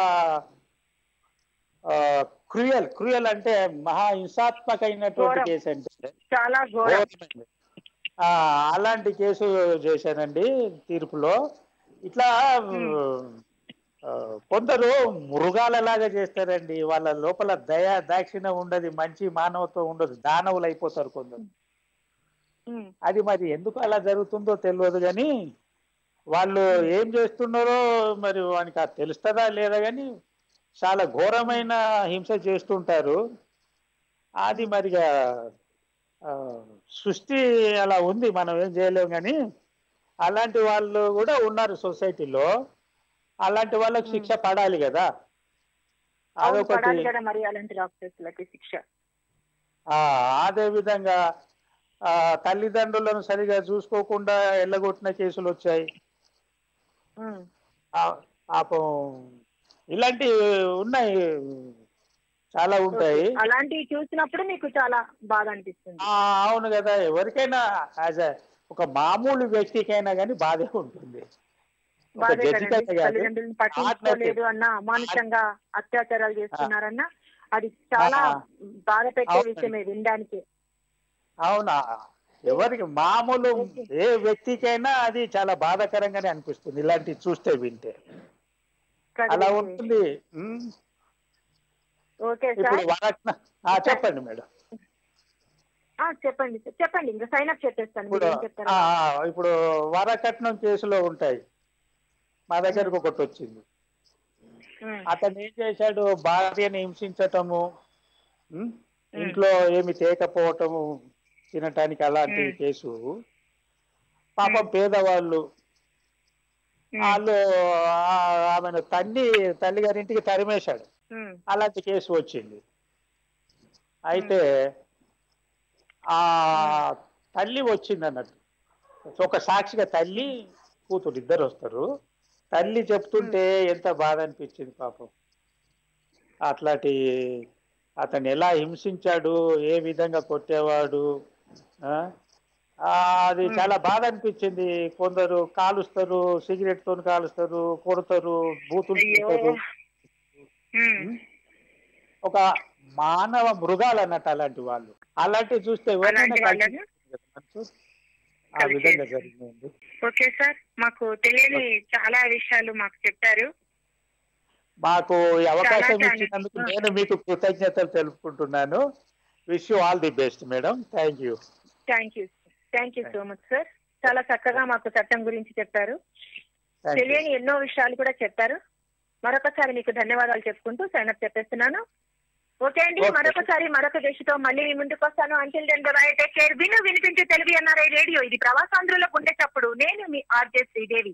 క్రూయల్ క్రూయల్ అంటే మహా హింసాత్మకమైనటువంటి ఘోరం. కేసు అంటే చాలా ఘోరం ఘోరమైనది. ఆ, అలాంటి కేసు చేశానండి తీర్పులో ఇట్లా ఆ, కొందరు మృగాలలాగా చేస్తారండి వాళ్ళ లోపల దయ దాక్షిణ్యం ఉండదు మంచి మానవత్వం ఉండదు దానవులు అయిపోతారు కొందరు ఉమ్. అది మరి ఎందుకు అలా జరుగుతుందో తెలియదు కానీ వాళ్ళు ఏం చేస్తున్నారో మరి వానికి అది తెలుస్తుందా లేదా కానీ చాలా ఘోరమైన హింస చేస్తుంటారు అది మరిగా ఆ, సృష్టి అలా ఉంది మనం ఏం చేయలేం కానీ అలాంటి వాళ్ళు కూడా ఉన్నారు సొసైటీలో అలాంటి వాళ్ళకి శిక్ష పడాలి కదా అవును, అదొకటి పడాలి కదా మరి అలాంటి రాక్షసులకి శిక్ష ఆ, అదే విధంగా ఆ, తల్లిదండ్రులను సరిగా చూసుకోకుండా ఎల్లగొట్టిన కేసులు వచ్చాయి ఉమ్. ఆ, పాపం ఇలాంటి ఉన్నాయి చాలా ఉంటాయి అలాంటివి చూసినప్పుడు మీకు చాలా బాధ అనిపిస్తుంది ఆ, అవును కదా ఎవరికైనా యాజ్ ఒక మామూలు వ్యక్తికైనా కానీ బాధే ఉంటుంది ఒక బాధే జడ్జికైనా కదండి కాదు తల్లిదండ్రులను పట్టించుకోలేదు అన్న అమానుషంగా అత్యాచారాలు చేస్తున్నారన్న అది చాలా ఆ. బాధ పెట్టే అవునండి. విషయమే వినడానికి అవునా ఎవరికి మామూలు ఏ వ్యక్తికైనా అది చాలా బాధాకరంగానే అనిపిస్తుంది ఇలాంటివి చూస్తే వింటే అలా ఉంటుంది ఉమ్. ఓకే ఇప్పుడు సార్ వరకట్న ఆ, చెప్పండి మేడం ఆ, చెప్పండి సార్ చెప్పండి ఇంకా సైన్ అప్ చెప్పేస్తాను ఇప్పుడు మీరు ఏం చెప్తారో. ఆ, ఆ, ఇప్పుడు వరకట్నం కేసులో ఉంటాయి మా దగ్గరకు ఒకటి వచ్చింది ఉమ్, అతను ఏం చేశాడు భార్యని హింసించటము ఉం? ఇంట్లో ఏమి తేకపోవటం తినటానికి అలాంటి ఉం. కేసు పాపం పేదవాళ్ళు వాళ్ళు ఆ- ఆమెను తన్ని తల్లి గారింటికి తరిమేశాడు ఉమ్, అలాంటి కేసు వచ్చింది అయితే ఆ తల్లి వచ్చింది అన్నట్టు ఒక సాక్షిగా తల్లి కూతురు ఇద్దరు వస్తారు తల్లి చెప్తుంటే ఎంత బాధ అనిపించింది పాపం అట్లాంటి అతన్ని ఎలా హింసించాడు ఏ విధంగా కొట్టేవాడు ఆ? ఆ, అది చాలా బాధ అనిపించింది కొందరు కాలుస్తారు సిగరెట్ తోని కాలుస్తారు కొడతారు బూతులు అయ్యో తిడతారు ఉమ్, ఒక మానవ మృగాలు అన్నట్టు అలాంటి వాళ్ళు అలాంటివి చూస్తే ఎవరైనా అలాంటి వాళ్ళని? కలిసి కదా మనసు? ఆ విధంగా జరిగింది ఓకే సార్ మాకు తెలియని చాలా విషయాలు మాకు చెప్పారు మాకు ఈ అవకాశం చాలా చాలా. ఇచ్చినందుకు నేను మీకు కృతజ్ఞతలు తెలుపుకుంటున్నాను wish you all the best madam thank you thank you thank you so much sir చాలా చక్కగా మాకు చట్టం గురించి చెప్పారు తెలియని ఎన్నో విషయాలు కూడా చెప్పారు మరొకసారి మీకు ధన్యవాదాలు చెప్పుకుంటూ సైన్ అప్ చెప్పేస్తున్నాను ఓకే అండి Okay. మరొకసారి మరొక దేశంతో మళ్ళీ మీ ముందుకు వస్తాను until then bye take care విను వినిపించే తెలుగు ఎన్ఆర్ఐ రేడియో ఇది ప్రవాసాంధ్రుల గుండె చప్పుడు నేను మీ ఆర్జే శ్రీదేవి